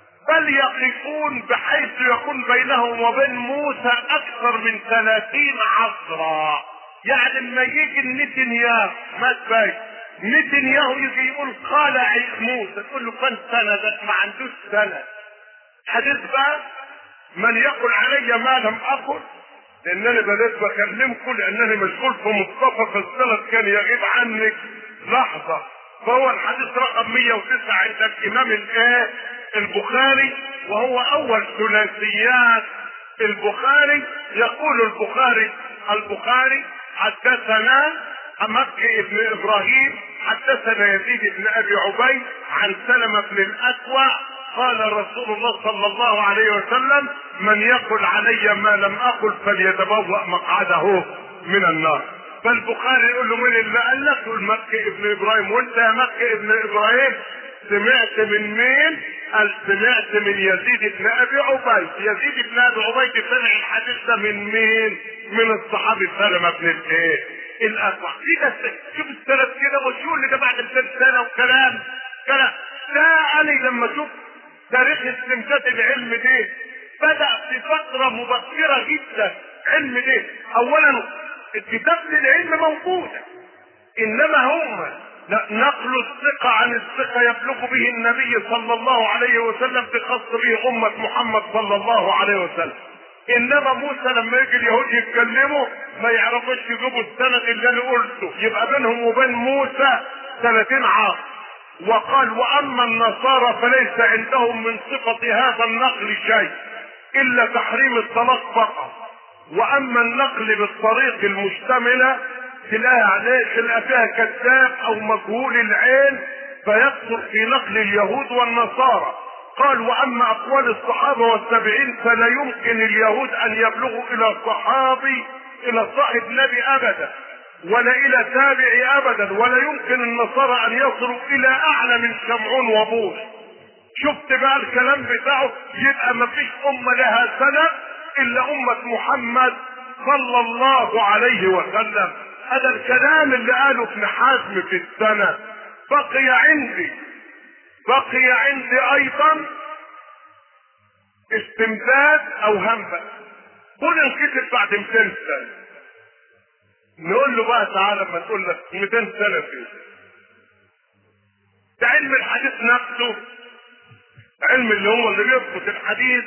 بل يقفون بحيث يكون بينهم وبين موسى اكثر من ثلاثين عصرا يعني لما يجي نتنياهو ما تبين نتنياهو يجي يقول قال موسى تقول له كم سنه ده ما عندوش سنه حديث بقى من يقل علي ما لم اقل لانني بدات بكلمكم لانني مشغول في مصطفى في السنه كان يغيب عنك لحظه فهو الحديث رقم 109 عند الامام الايه البخاري وهو اول ثلاثيات البخاري يقول البخاري البخاري حدثنا مكي بن ابراهيم حدثنا يزيد بن ابي عبيد عن سلمة بن الاكوع قال رسول الله صلى الله عليه وسلم من يقل علي ما لم اقل فليتبوأ مقعده من النار فالبخاري يقول له من اللي قال لك يقول مكي ابن ابراهيم وانت يا مكي ابن ابراهيم سمعت من مين؟ قال سمعت من يزيد بن ابي عبيد، يزيد بن ابي عبيد سمع الحديث ده من مين؟ من الصحابي سلمة بن الايه؟ الاكوع، في ده شوف السلف كده والشو اللي ده بعد 200 سنه وكلام كلام ده انا لما اشوف تاريخ استمداد العلم ده بدا في فتره مبكره جدا علم ده اولا كتابه العلم موجوده انما هم نقل الثقة عن الثقة يبلغ به النبي صلى الله عليه وسلم بخاص به أمة محمد صلى الله عليه وسلم إنما موسى لما يجي اليهود يتكلموا ما يعرفوش يجيبوا السند اللي أنا قلته يبقى بينهم وبين موسى 30 عام وقال وأما النصارى فليس عندهم من صفة هذا النقل شيء إلا تحريم الطلاق فقط وأما النقل بالطريق المشتملة تلاقي عليه تلاقي فيها كذاب او مجهول العين فيكثر في نقل اليهود والنصارى قال واما اقوال الصحابه والتابعين فلا يمكن اليهود ان يبلغوا الى صحابي الى صاحب نبي ابدا ولا الى تابع ابدا ولا يمكن النصارى ان يصلوا الى اعلى من شمعون وبوش شفت بقى الكلام بتاعه يبقى ما فيش امه لها سنه الا امه محمد صلى الله عليه وسلم هذا الكلام اللي قاله ابن حزم في السنة بقي عندي بقي عندي ايضا استمداد او همبة قول انكتب بعد 200 سنة نقول له بقى تعالى ما تقول لك 200 سنة فيه ده علم الحديث نفسه علم اللي هو اللي بيثبت الحديث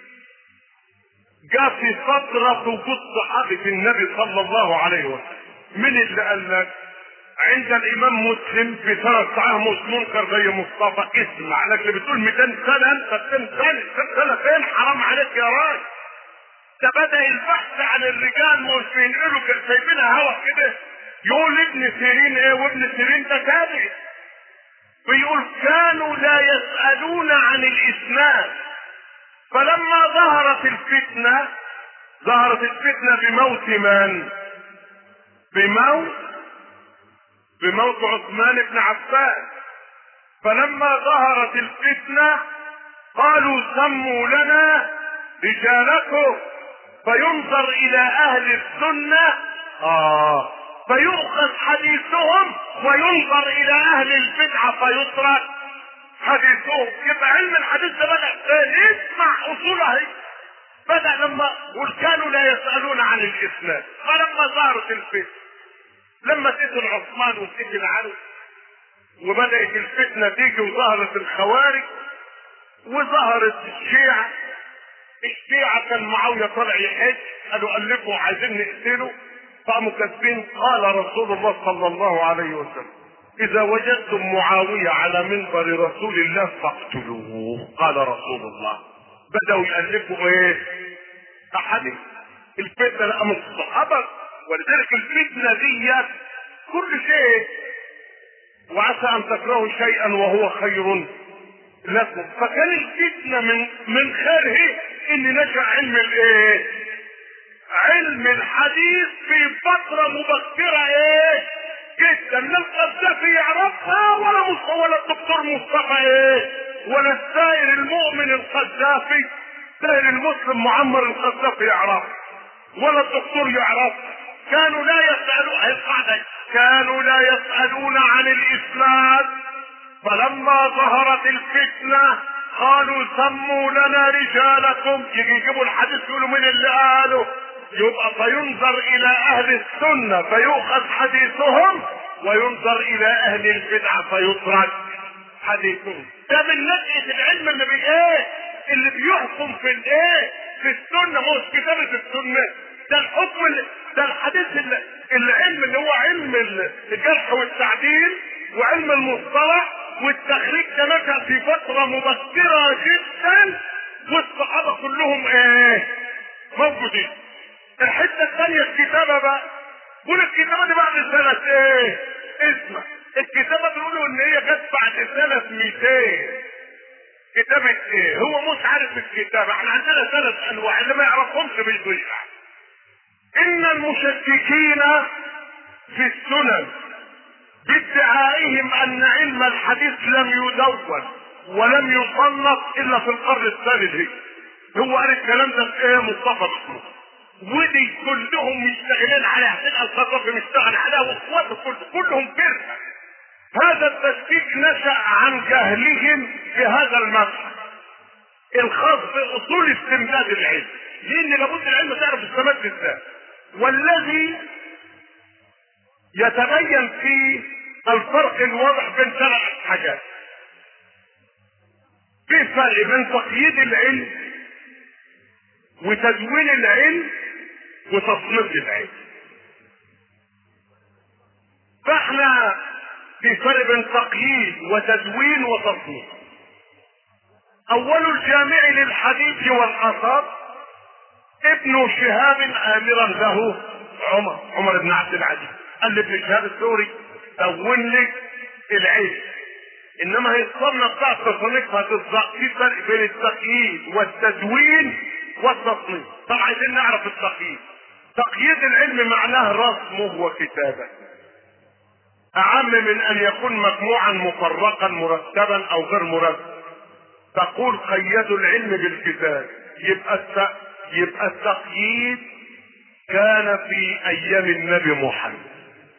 جاء في فترة وجود صحابة النبي صلى الله عليه وسلم من اللي قال لك عند الامام مسلم في سنة صحيح منكر زي مصطفى اسمع لك اللي بتقول 200 سنة انت 200 سنة 200 سنة فين حرام عليك يا راجل ده بدأ البحث عن الرجال مش بينقلوا سايبينها هوا كده يقول ابن سيرين ايه وابن سيرين ده تابع بيقول كانوا لا يسألون عن الاسناد فلما ظهرت الفتنة ظهرت الفتنة بموت من؟ بموت بموت عثمان بن عفان فلما ظهرت الفتنة قالوا سموا لنا رجالكم فينظر الى اهل السنة اه فيؤخذ حديثهم وينظر الى اهل البدعة فيترك حديثهم يبقى علم الحديث ده بدأ اسمع اصولها بدأ لما كانوا لا يسألون عن الاسلام فلما ظهرت الفتنة لما تقتل عثمان وتقتل علي وبدأت الفتنة تيجي وظهرت الخوارج وظهرت الشيعة الشيعة كان معاوية طلع يحج قالوا ألفوا عايزين نقتله قاموا كاتبين قال رسول الله صلى الله عليه وسلم إذا وجدتم معاوية على منبر رسول الله فاقتلوه قال رسول الله بدأوا يألفوا إيه؟ أحاديث الفتنة لا من الصحابة ولذلك الفتنة دي كل شيء وعسى أن تكرهوا شيئا وهو خير لكم فكان الفتنة من من خيره ان نشأ علم الايه علم الحديث في فترة مبكرة ايه جدا لا القذافي يعرفها ولا مصطفى ولا الدكتور مصطفى ايه ولا السائر المؤمن القذافي سائر المسلم معمر القذافي يعرفها ولا الدكتور يعرفها كانوا لا يسألون القاعدة كانوا لا يسألون عن الإسلام فلما ظهرت الفتنة قالوا سموا لنا رجالكم يجي يجيبوا الحديث يقولوا من اللي قالوا يبقى فينظر الى اهل السنة فيؤخذ حديثهم وينظر الى اهل البدعة فيترك حديثهم ده من نشأة العلم اللي بي ايه اللي بيحكم في الايه في السنة مش كتابة السنة ده الحكم اللي ده الحديث اللي العلم اللي هو علم الجرح والتعديل وعلم المصطلح والتخريج ده نشأ في فترة مبكرة جدا والصحابة كلهم ايه موجودين الحتة الثانية الكتابة بقى قول الكتابة دي بعد سنة ايه اسمع الكتابة بيقولوا ان هي جت بعد سنة 200 كتابة ايه هو مش عارف الكتابة احنا عندنا ثلاث انواع اللي ما يعرفهمش بيضيع ان المشككين في السنن بادعائهم ان علم الحديث لم يدون ولم يصنف الا في القرن الثاني الهجري هو قال الكلام ده في ايه مصطفى محمود ودي كلهم مشتغلين عليها تلقى الخطاب مشتغل عليها واخواته كل كلهم فرقه هذا التشكيك نشا عن جهلهم بهذا المبحث الخاص باصول استمداد العلم لان لابد العلم تعرف استمد ازاي والذي يتبين فيه الفرق الواضح بين ثلاث حاجات في فرق بين تقييد العلم وتدوين العلم وتصنيف العلم فاحنا في فرق بين تقييد وتدوين وتصنيف اول الجامع للحديث والاثار ابن شهاب امرا له عمر عمر بن عبد العزيز قال لابن شهاب الثوري دون لي العلم انما هي الصنة بتاعت تصنيفها بالظبط في فرق بين التقييد والتدوين والتصنيف طبعا عايزين نعرف التقييد تقييد العلم معناه رسمه وكتابه اعم من ان يكون مجموعا مفرقا مرتبا او غير مرتب تقول قيدوا العلم بالكتاب يبقى الت... يبقى التقييد كان في ايام النبي محمد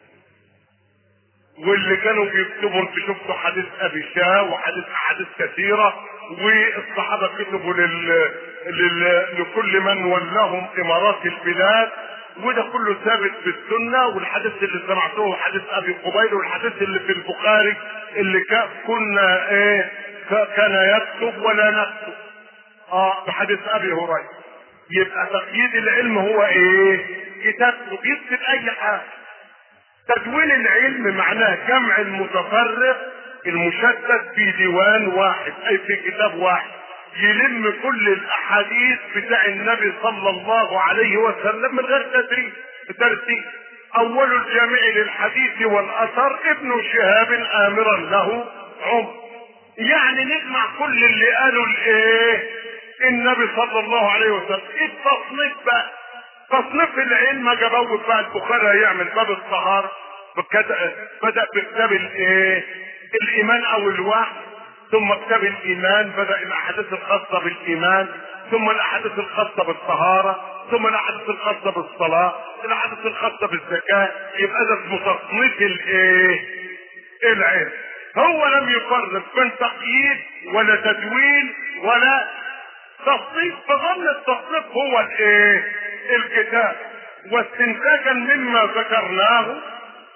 واللي كانوا بيكتبوا انت شفتوا حديث ابي شاه وحديث احاديث كثيره والصحابه كتبوا لل... لل... لكل من ولاهم امارات البلاد وده كله ثابت في السنه والحديث اللي سمعتوه حديث ابي قبيل والحديث اللي في البخاري اللي ك... كنا ايه كان يكتب ولا نكتب اه بحديث ابي هريره يبقى تقييد العلم هو ايه كتابته بيكتب اي حاجه تدوين العلم معناه جمع المتفرق المشتت في ديوان واحد اي في كتاب واحد يلم كل الاحاديث بتاع النبي صلى الله عليه وسلم من غير تدريب ترتيب اول الجامع للحديث والاثر ابن شهاب امرا له عمر يعني نجمع كل اللي قالوا الايه النبي صلى الله عليه وسلم التصنيف بقى تصنيف العلم جابوه بقى البخاري هيعمل باب الطهارة بدأ بكتاب الايه الايمان او الوحي ثم كتاب الايمان بدأ الاحاديث الخاصة بالايمان ثم الاحاديث الخاصة بالطهارة ثم الاحاديث الخاصة بالصلاة الاحاديث الخاصة بالزكاة يبقى ده اسمه تصنيف الايه العلم هو لم يفرق بين تقييد ولا تدوين ولا تصنيف فظن التصنيف هو الايه الكتاب واستنتاجا مما ذكرناه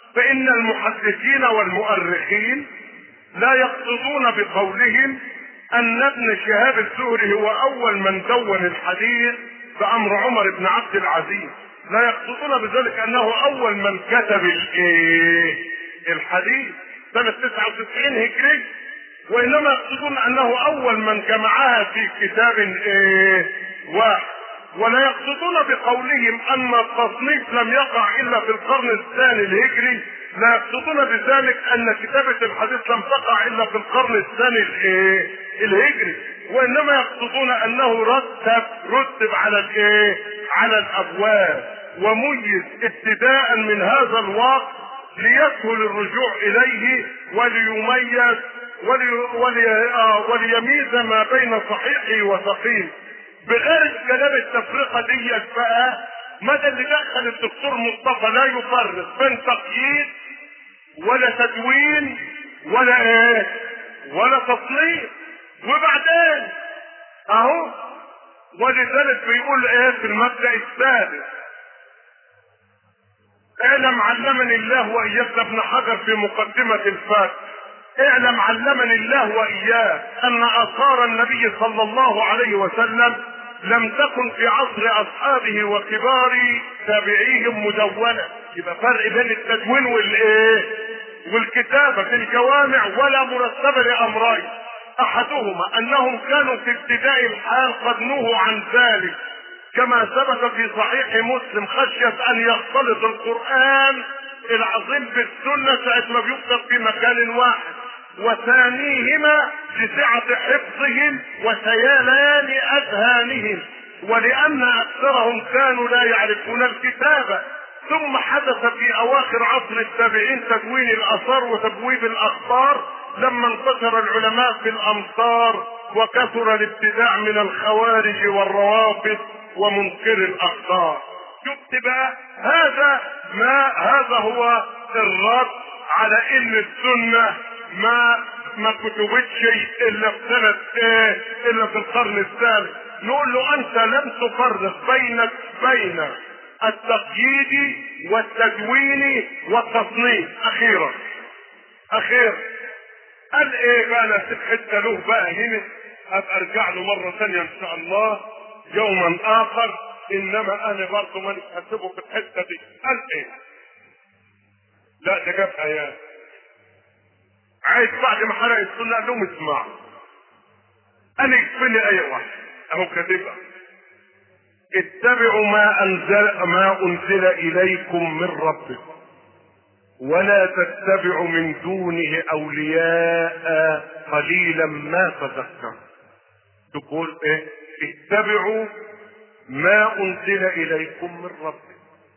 فان المحدثين والمؤرخين لا يقصدون بقولهم ان ابن شهاب الزهري هو اول من دون الحديث بامر عمر بن عبد العزيز لا يقصدون بذلك انه اول من كتب الايه الحديث سنة 99 هجري وانما يقصدون انه اول من جمعها في كتاب ايه واحد ولا يقصدون بقولهم ان التصنيف لم يقع الا في القرن الثاني الهجري لا يقصدون بذلك ان كتابة الحديث لم تقع الا في القرن الثاني الايه الهجري وانما يقصدون انه رتب رتب على الايه على الابواب وميز ابتداء من هذا الوقت ليسهل الرجوع اليه وليميز ولي ولي آه وليميز ما بين صحيحه وسقيم بغير الكلام التفرقه ديت بقى مدى اللي دخل الدكتور مصطفى لا يفرق بين تقييد ولا تدوين ولا ايه ولا تصنيف وبعدين اهو ولذلك بيقول ايه في المبدا السادس اعلم علمني الله واياك ابن حجر في مقدمه الفاتح اعلم علمني الله واياك ان اثار النبي صلى الله عليه وسلم لم تكن في عصر اصحابه وكبار تابعيهم مدونه يبقى فرق بين التدوين والايه والكتابه في الجوامع ولا مرتبه لامرين احدهما انهم كانوا في ابتداء الحال قد نهوا عن ذلك كما ثبت في صحيح مسلم خشيه ان يختلط القران العظيم بالسنه ساعه ما بيكتب في مكان واحد وثانيهما لسعة حفظهم وسيلان أذهانهم ولأن أكثرهم كانوا لا يعرفون الكتابة ثم حدث في أواخر عصر التابعين تدوين الآثار وتبويب الأخبار لما انتشر العلماء في الأمصار وكثر الابتداع من الخوارج والروافض ومنكر الأخبار شفت بقى هذا ما هذا هو الرد على ان السنه ما ما كتبتش الا في سنة ايه الا في القرن الثالث نقول له انت لم تفرق بينك بين التقييد والتدوين والتصنيف اخيرا اخيرا قال ايه بقى انا اسيب حته له بقى هنا ابقى ارجع له مره ثانيه ان شاء الله يوما اخر انما انا برضه مانيش هسيبه في الحته دي قال ايه لا ده جاب ايات عايز بعد ما حرق السنه قال لهم اسمعوا انا يكفيني ايه واحده اهو كاتبها اتبعوا ما انزل ما انزل اليكم من ربكم ولا تتبعوا من دونه اولياء قليلا ما تذكرون تقول ايه اتبعوا ما انزل اليكم من ربكم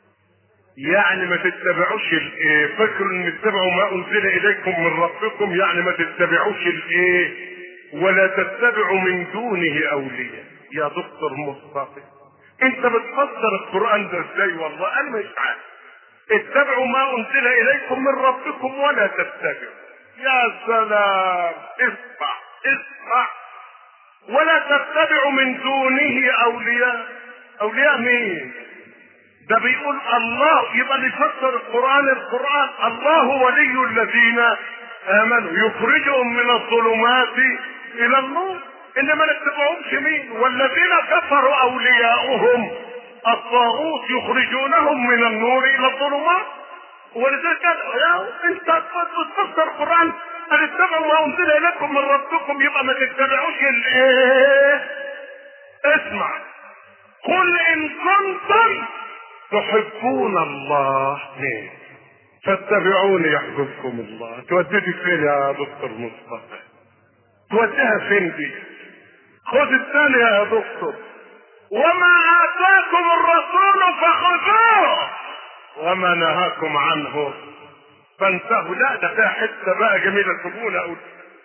يعني ما تتبعوش الايه فاكروا ان تتبعوا ما انزل اليكم من ربكم يعني ما تتبعوش الايه ولا تتبعوا من دونه اولياء يا دكتور مصطفى انت بتفسر القران ده ازاي والله انا مش عارف اتبعوا ما انزل اليكم من ربكم ولا تتبعوا يا سلام اسمع اسمع ولا تتبعوا من دونه اولياء اولياء مين ده بيقول الله يبقى نفسر القرآن القرآن الله ولي الذين آمنوا يخرجهم من الظلمات إلى النور إنما نتبعهمش مين والذين كفروا أولياؤهم الطاغوت يخرجونهم من النور إلى الظلمات ولذلك يا انت بتفسر القرآن ان اتبعوا ما انزل اليكم من ربكم يبقى ما تتبعوش الايه اسمع قل ان كنتم تحبون الله ليه فاتبعوني يحببكم الله توديتي فين يا دكتور مصطفى توديها فين دي خذ الثانية يا دكتور وما آتاكم الرسول فخذوه وما نهاكم عنه فانتهوا لا ده فيها حتة بقى جميلة سيبونا أقول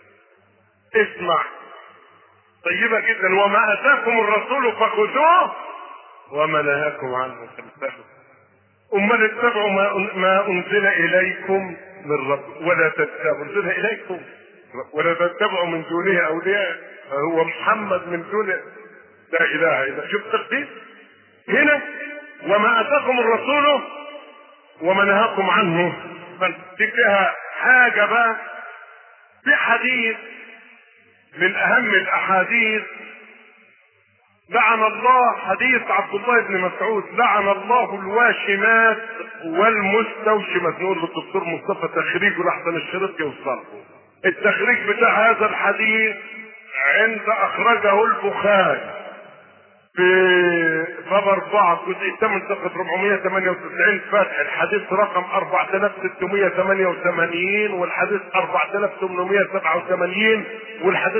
اسمع طيبة جدا وما آتاكم الرسول فخذوه وما نهاكم عنه فانتهوا امال اتبعوا ما, ما انزل اليكم من رب ولا تتبعوا انزل اليكم ولا تتبعوا من دونه اولياء هو محمد من دون لا اله الا شوف التقديس هنا وما اتاكم الرسول وما نهاكم عنه دي فيها حاجة بقى في حديث من اهم الاحاديث لعن الله حديث عبد الله بن مسعود لعن الله الواشمات والمستوشمات نقول للدكتور مصطفى تخريجه لحسن الشريط يوصل التخريج بتاع هذا الحديث عند اخرجه البخاري في باب أربعة جزء 8 صفحة 498 فتح الحديث رقم 4688 والحديث 4887 والحديث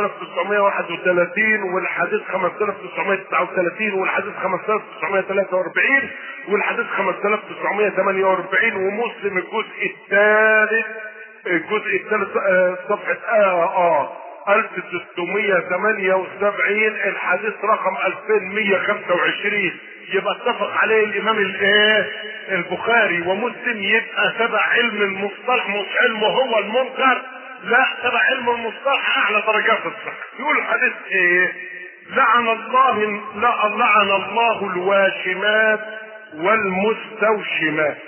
5931 والحديث 5939 والحديث 5943 والحديث 5948 ومسلم الجزء الثالث الجزء الثالث صفحة اه اه 1678 الحديث رقم 2125 يبقى اتفق عليه الامام الايه البخاري ومسلم يبقى تبع علم المصطلح مش علمه هو المنكر لا تبع علم المصطلح اعلى درجات الصحه يقول الحديث ايه لعن الله لا لعن الله الواشمات والمستوشمات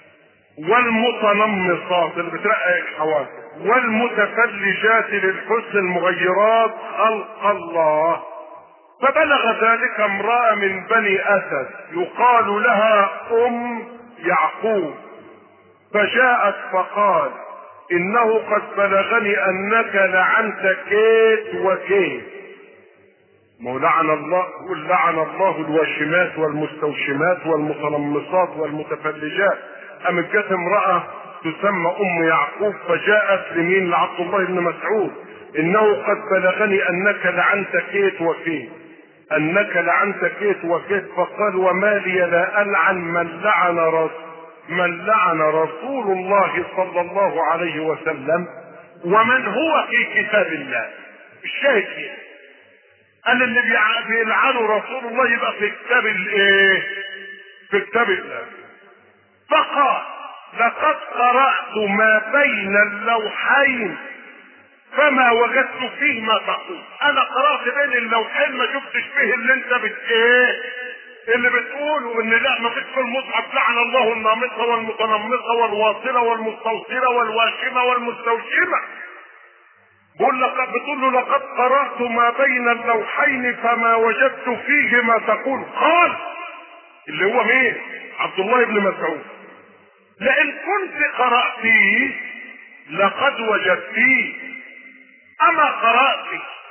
والمتنمصات اللي بترقق الحواس والمتفلجات للحسن المغيرات خلق الله فبلغ ذلك امرأة من بني أسد يقال لها أم يعقوب فجاءت فقال إنه قد بلغني أنك لعنت كيت وكيت ما لعن الله يقول لعن الله الواشمات والمستوشمات والمتنمصات والمتفلجات قامت جت امرأة تسمى ام يعقوب فجاءت لمين لعبد الله بن مسعود انه قد بلغني انك لعنت كيت وكيت انك لعنت كيت وكيت فقال وما لي لا العن من لعن رسول من لعن رسول الله صلى الله عليه وسلم ومن هو في كتاب الله الشاهد فيه قال اللي بيلعنوا رسول الله يبقى في كتاب الايه في كتاب الله فقال لقد قرأت ما بين اللوحين فما وجدت فيه ما تقول انا قرأت بين اللوحين ما شفتش فيه اللي انت بت ايه اللي بتقوله ان لا ما فيش في المصحف لعن الله النامصة والمتنمصة والواصلة والمستوصلة والواشمة والمستوشمة بقول لقد بتقول له لقد قرأت ما بين اللوحين فما وجدت فيه ما تقول قال اللي هو مين عبد الله بن مسعود لئن كنت قرأتيه لقد وجدتيه أما قرأت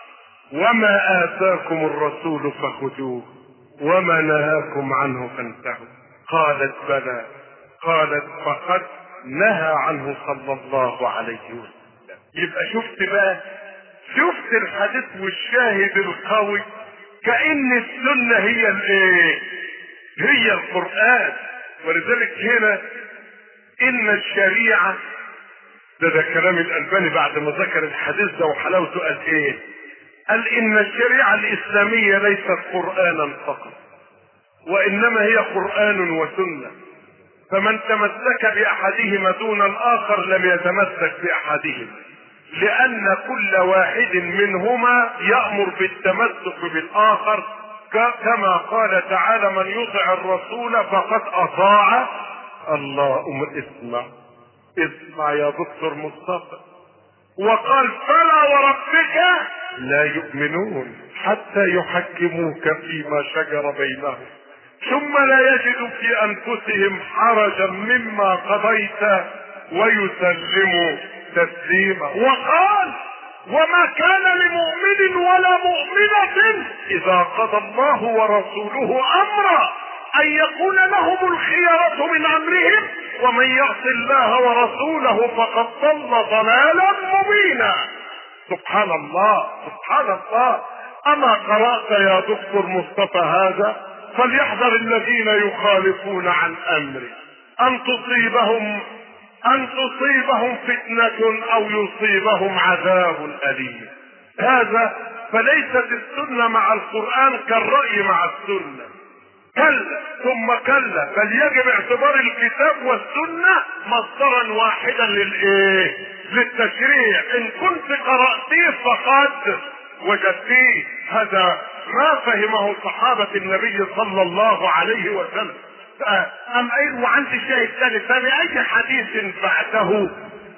وما آتاكم الرسول فخذوه وما نهاكم عنه فانتهوا قالت بلى قالت فقد نهى عنه صلى الله عليه وسلم يبقى شفت بقى شفت الحديث والشاهد القوي كأن السنة هي الايه هي القرآن ولذلك هنا ان الشريعة ده ده كلام الالباني بعد ما ذكر الحديث ده وحلاوته قال ايه قال ان الشريعة الاسلامية ليست قرآنا فقط وانما هي قرآن وسنة فمن تمسك باحدهما دون الاخر لم يتمسك باحدهما لان كل واحد منهما يأمر بالتمسك بالاخر كما قال تعالى من يطع الرسول فقد اطاع الله أم اسمع اسمع يا دكتور مصطفى وقال فلا وربك لا يؤمنون حتى يحكموك فيما شجر بينهم ثم لا يجدوا في انفسهم حرجا مما قضيت ويسلموا تسليما وقال وما كان لمؤمن ولا مؤمنة إذا قضى الله ورسوله أمرا أن يكون لهم الخيرة من أمرهم ومن يعص الله ورسوله فقد ضل ضلالا مبينا سبحان الله سبحان الله أما قرأت يا دكتور مصطفى هذا فليحذر الذين يخالفون عن أمره أن تصيبهم أن تصيبهم فتنة أو يصيبهم عذاب أليم هذا فليست السنة مع القرآن كالرأي مع السنة كلا ثم كلا بل يجب اعتبار الكتاب والسنة مصدرا واحدا للايه للتشريع ان كنت قرأتيه فقد وجدتيه هذا ما فهمه صحابة النبي صلى الله عليه وسلم ام قايل وعندي شاهد ثاني فبأي حديث بعده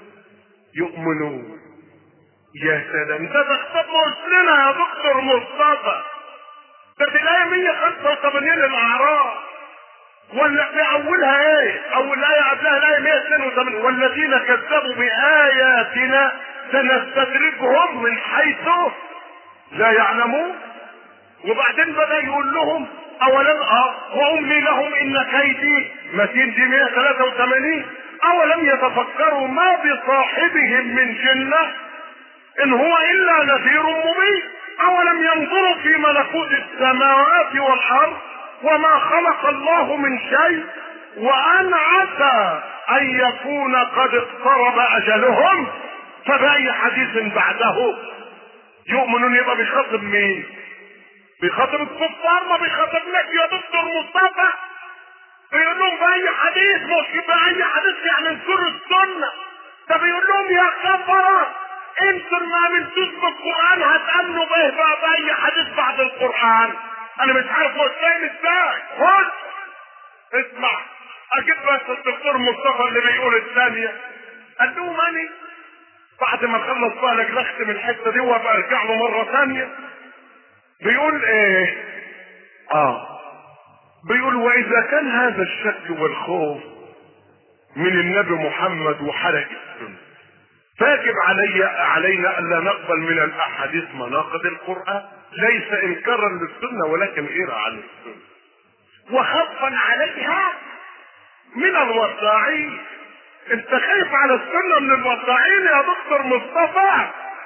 يؤمنون يا سلام ده ده لنا يا دكتور مصطفى ده في الآية 185 الأعراف ولا في أولها إيه؟ أول آية قبلها الآية 182 والذين كذبوا بآياتنا سنستدرجهم من حيث لا يعلمون وبعدين بدأ يقول لهم أولم أه وأملي لهم إن كيدي متين دي 183 أولم يتفكروا ما بصاحبهم من جنة إن هو إلا نذير مبين أولم ينظروا في ملكوت السماوات والأرض وما خلق الله من شيء وأن عسى أن يكون قد اقترب أجلهم فبأي حديث بعده يؤمنون يبقى بيخاطب مين؟ بيخاطب الكفار ما بيخاطبناش يا دكتور مصطفى بيقول لهم بأي حديث مش بأي حديث يعني انكروا السنة ده بيقول لهم يا كفرة انتوا ما عملتوش بالقرآن هتأمنوا به بقى بأي حديث بعد القرآن انا مش عارف هو فاهم ازاي خد اسمع اجيب بس الدكتور مصطفى اللي بيقول الثانية قال له ماني بعد ما خلص بقى لك من الحته دي وابقى ارجع له مره ثانيه بيقول ايه اه بيقول واذا كان هذا الشك والخوف من النبي محمد وحرق السنه فيجب علي علينا الا نقبل من الاحاديث مناقض القران ليس انكارا للسنه ولكن غير عن السنه وخوفا عليها من الوضاعين انت خايف على السنه من الوضاعين يا دكتور مصطفى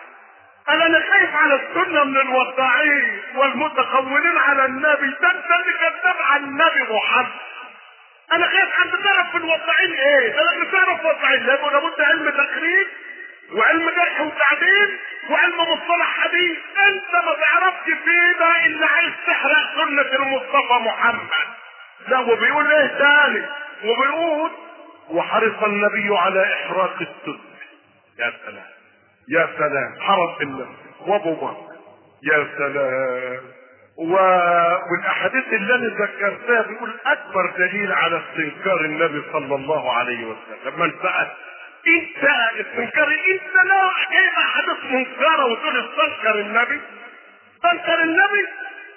انا انا خايف على السنه من الوضاعين والمتقولين على النبي ده انت اللي كذاب عن النبي محمد انا خايف انت تعرف في الوضاعين ايه ده لما تعرف وضاعين لابد علم تقريب وعلم جرح وتعديل وعلم مصطلح حديث انت ما تعرفش فيه ده اللي عايز تحرق سنه المصطفى محمد لا وبيقول ايه تاني وبيقول وحرص النبي على احراق السنه يا سلام يا سلام حرص النبي وابو بكر يا سلام و... والاحاديث اللي انا ذكرتها بيقول اكبر دليل على استنكار النبي صلى الله عليه وسلم من سال انت استنكار انت لا جايب احاديث منكره وتقول استنكر النبي استنكر النبي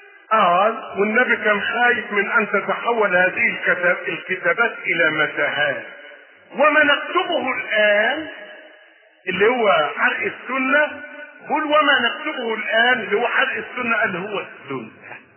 اه والنبي كان خايف من ان تتحول هذه الكتاب الكتابات الى متاهات وما نكتبه الان اللي هو حرق السنة قل وما نكتبه الآن اللي هو حرق السنة قال هو السنة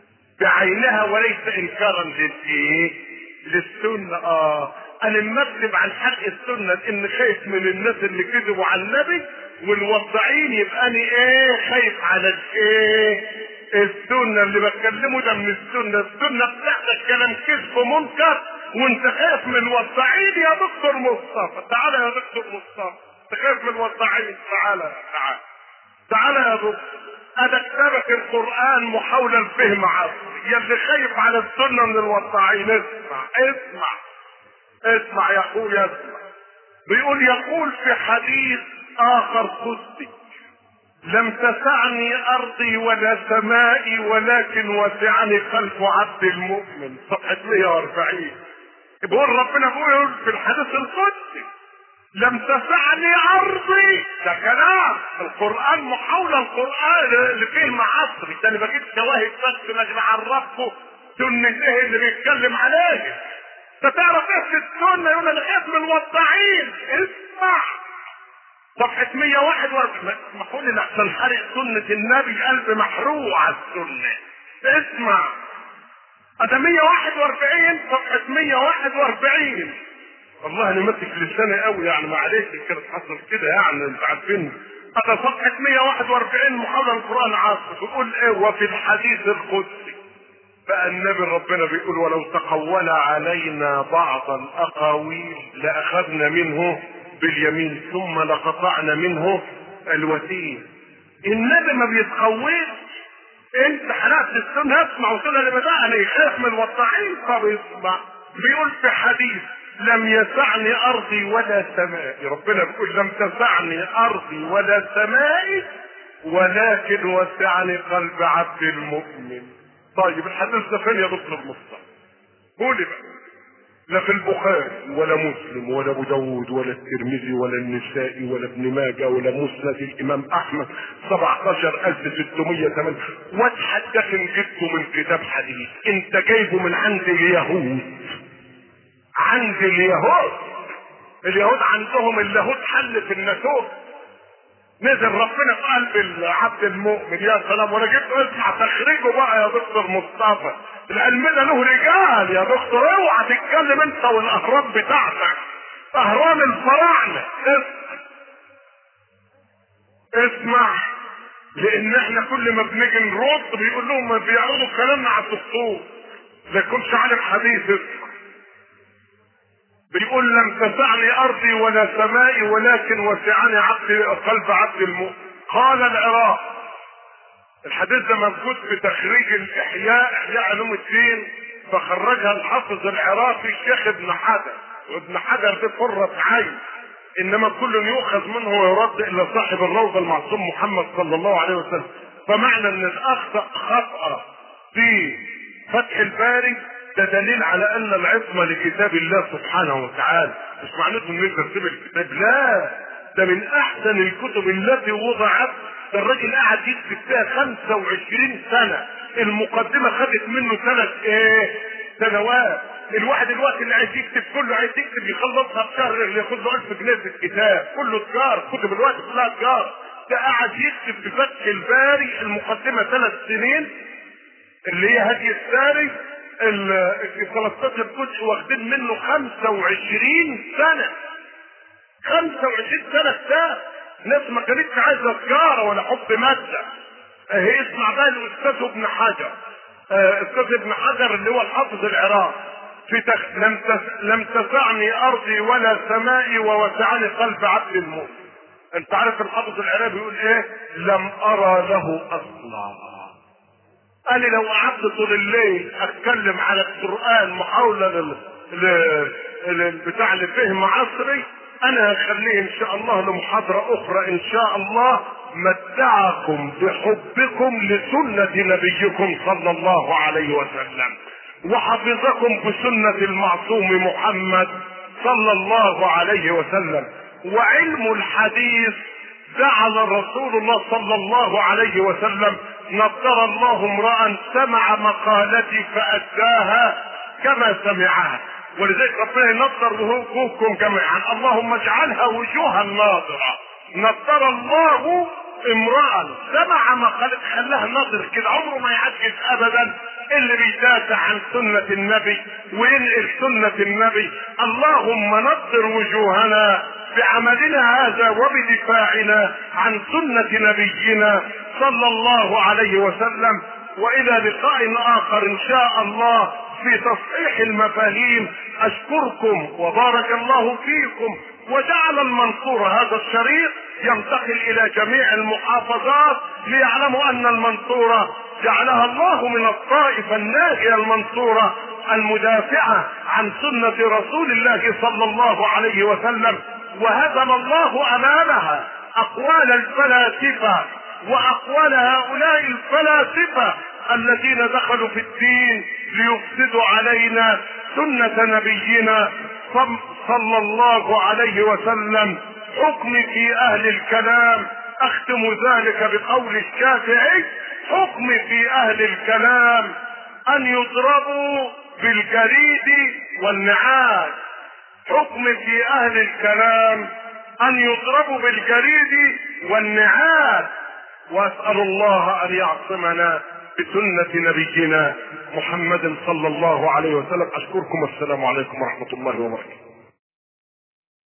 بعينها وليس إنكارا للإيه؟ للسنة آه أنا لما أكتب عن حرق السنة إن خايف من الناس اللي كذبوا على النبي والوضعين يبقى أنا إيه خايف على الإيه؟ السنة اللي بتكلمه ده من السنة السنة بتاعتك كلام كذب منكر وانت خايف من الوضعين يا دكتور مصطفى تعالى يا دكتور مصطفى تخاف من الوضعين تعالى تعالى تعالى يا دكتور انا كتابك القران محاولة الفهم عصري يا اللي خايف على السنة من الوضعين اسمع اسمع اسمع يا اخويا اسمع بيقول يقول في حديث اخر قدسي لم تسعني ارضي ولا سمائي ولكن وسعني قلب عبد المؤمن صفحة 140 بيقول ربنا بيقول في الحديث القدسي لم تسعني ارضي ده كلام القران محاولة القران اللي فيه معصري ده انا بجيب شواهد بس ما بعرفكم سنة ايه اللي بيتكلم عليه انت تعرف ايه في السنة يقول انا خايف من الوضاعين اسمع صفحة 141 اسمحوا لي لحسن حرق سنة النبي قلب محروق على السنة اسمع ده 141 صفحة 141 والله انا ماسك لساني قوي يعني معلش كانت حصل كده يعني انت عارفين هذا صفحة 141 محاولة القرآن عاصر بيقول ايه وفي الحديث القدسي بقى النبي ربنا بيقول ولو تقول علينا بعض الاقاويل لاخذنا منه باليمين ثم لقطعنا منه الوتين النبي ما بيتقويش انت حلقت السنة اسمع وتقول انا بدأنا يخاف من الوضاعين طب اسمع بيقول في حديث لم يسعني ارضي ولا سمائي ربنا بيقول لم تسعني ارضي ولا سمائي ولكن وسعني قلب عبد المؤمن طيب الحديث ده فين يا دكتور مصطفى قولي بقى لا في البخاري ولا مسلم ولا ابو داود ولا الترمذي ولا النسائي ولا ابن ماجه ولا مسند الامام احمد 17608 واتحدث جبته من كتاب حديث انت جايبه من عند اليهود عند اليهود اليهود عندهم اللاهوت حل في الناسوت نزل ربنا في قلب العبد المؤمن يا سلام وانا جبت اسمع تخريجه بقى يا دكتور مصطفى العلم ده له رجال يا دكتور اوعى تتكلم انت والاهرام بتاعتك اهرام الفراعنه اسمع اسمع لان احنا كل ما بنيجي نرد بيقول لهم ما بيعرضوا كلامنا على الدكتور ما يكونش عالم حديث اسمع بيقول لم تسعني ارضي ولا سمائي ولكن وسعني عبد قلب عبد المؤمن قال العراق الحديث ده موجود في تخريج الاحياء احياء علوم الدين فخرجها الحافظ العراقي الشيخ ابن حجر وابن حجر ده قرة عين انما كل يؤخذ منه ويرد الى صاحب الروضه المعصوم محمد صلى الله عليه وسلم فمعنى ان الاخطا خطا في فتح الباري ده دليل على ان العصمه لكتاب الله سبحانه وتعالى مش معناته ان انت تسيب الكتاب لا ده من احسن الكتب التي وضعت ده الراجل قعد يكتب فيها 25 سنه المقدمه خدت منه ثلاث ايه سنوات الواحد دلوقتي اللي عايز يكتب كله عايز يكتب يخلصها بشهر اللي ياخد له 1000 جنيه في الكتاب كله تجار كتب الوقت كلها تجار ده قعد يكتب في فتح الباري المقدمه ثلاث سنين اللي هي هدي الساري ال 13 جزء واخدين منه 25 سنه 25 سنه كتاب ناس ما كانتش عايزه تجاره ولا حب ماده هي اسمع بقى الاستاذ ابن حجر آه، استاذ ابن حجر اللي هو الحافظ العراق في تخ... لم تس... لم تسعني ارضي ولا سمائي ووسعني قلب عبد المؤمن انت عارف الحافظ العراقي بيقول ايه لم ارى له اصلا قال لي لو قعدت طول الليل اتكلم على القران محاوله لل... لل... لل... بتاع لفهم عصري انا هخليه ان شاء الله لمحاضره اخرى ان شاء الله متعكم بحبكم لسنه نبيكم صلى الله عليه وسلم وحفظكم بسنه المعصوم محمد صلى الله عليه وسلم وعلم الحديث جعل رسول الله صلى الله عليه وسلم نضر الله امرا سمع مقالتي فاداها كما سمعها ولذلك ربنا ينظر وجوهكم جميعا اللهم اجعلها وجوها ناظرة نظر الله امرأة سمع مقالة خلاها ناظر كده عمره ما يعجز ابدا اللي بيدافع عن سنة النبي وينقل سنة النبي اللهم نظر وجوهنا بعملنا هذا وبدفاعنا عن سنة نبينا صلى الله عليه وسلم والى لقاء اخر ان شاء الله في تصحيح المفاهيم اشكركم وبارك الله فيكم وجعل المنصور هذا الشريط ينتقل الى جميع المحافظات ليعلموا ان المنصورة جعلها الله من الطائفة الناجية المنصورة المدافعة عن سنة رسول الله صلى الله عليه وسلم وهدم الله امامها اقوال الفلاسفة واقوال هؤلاء الفلاسفة الذين دخلوا في الدين ليفسدوا علينا سنة نبينا صلى الله عليه وسلم حكم في اهل الكلام اختم ذلك بقول الشافعي حكم في اهل الكلام ان يضربوا بالجريد والنعال حكم في اهل الكلام ان يضربوا بالجريد والنعال واسال الله ان يعصمنا بسنة نبينا محمد صلى الله عليه وسلم اشكركم والسلام عليكم ورحمة الله وبركاته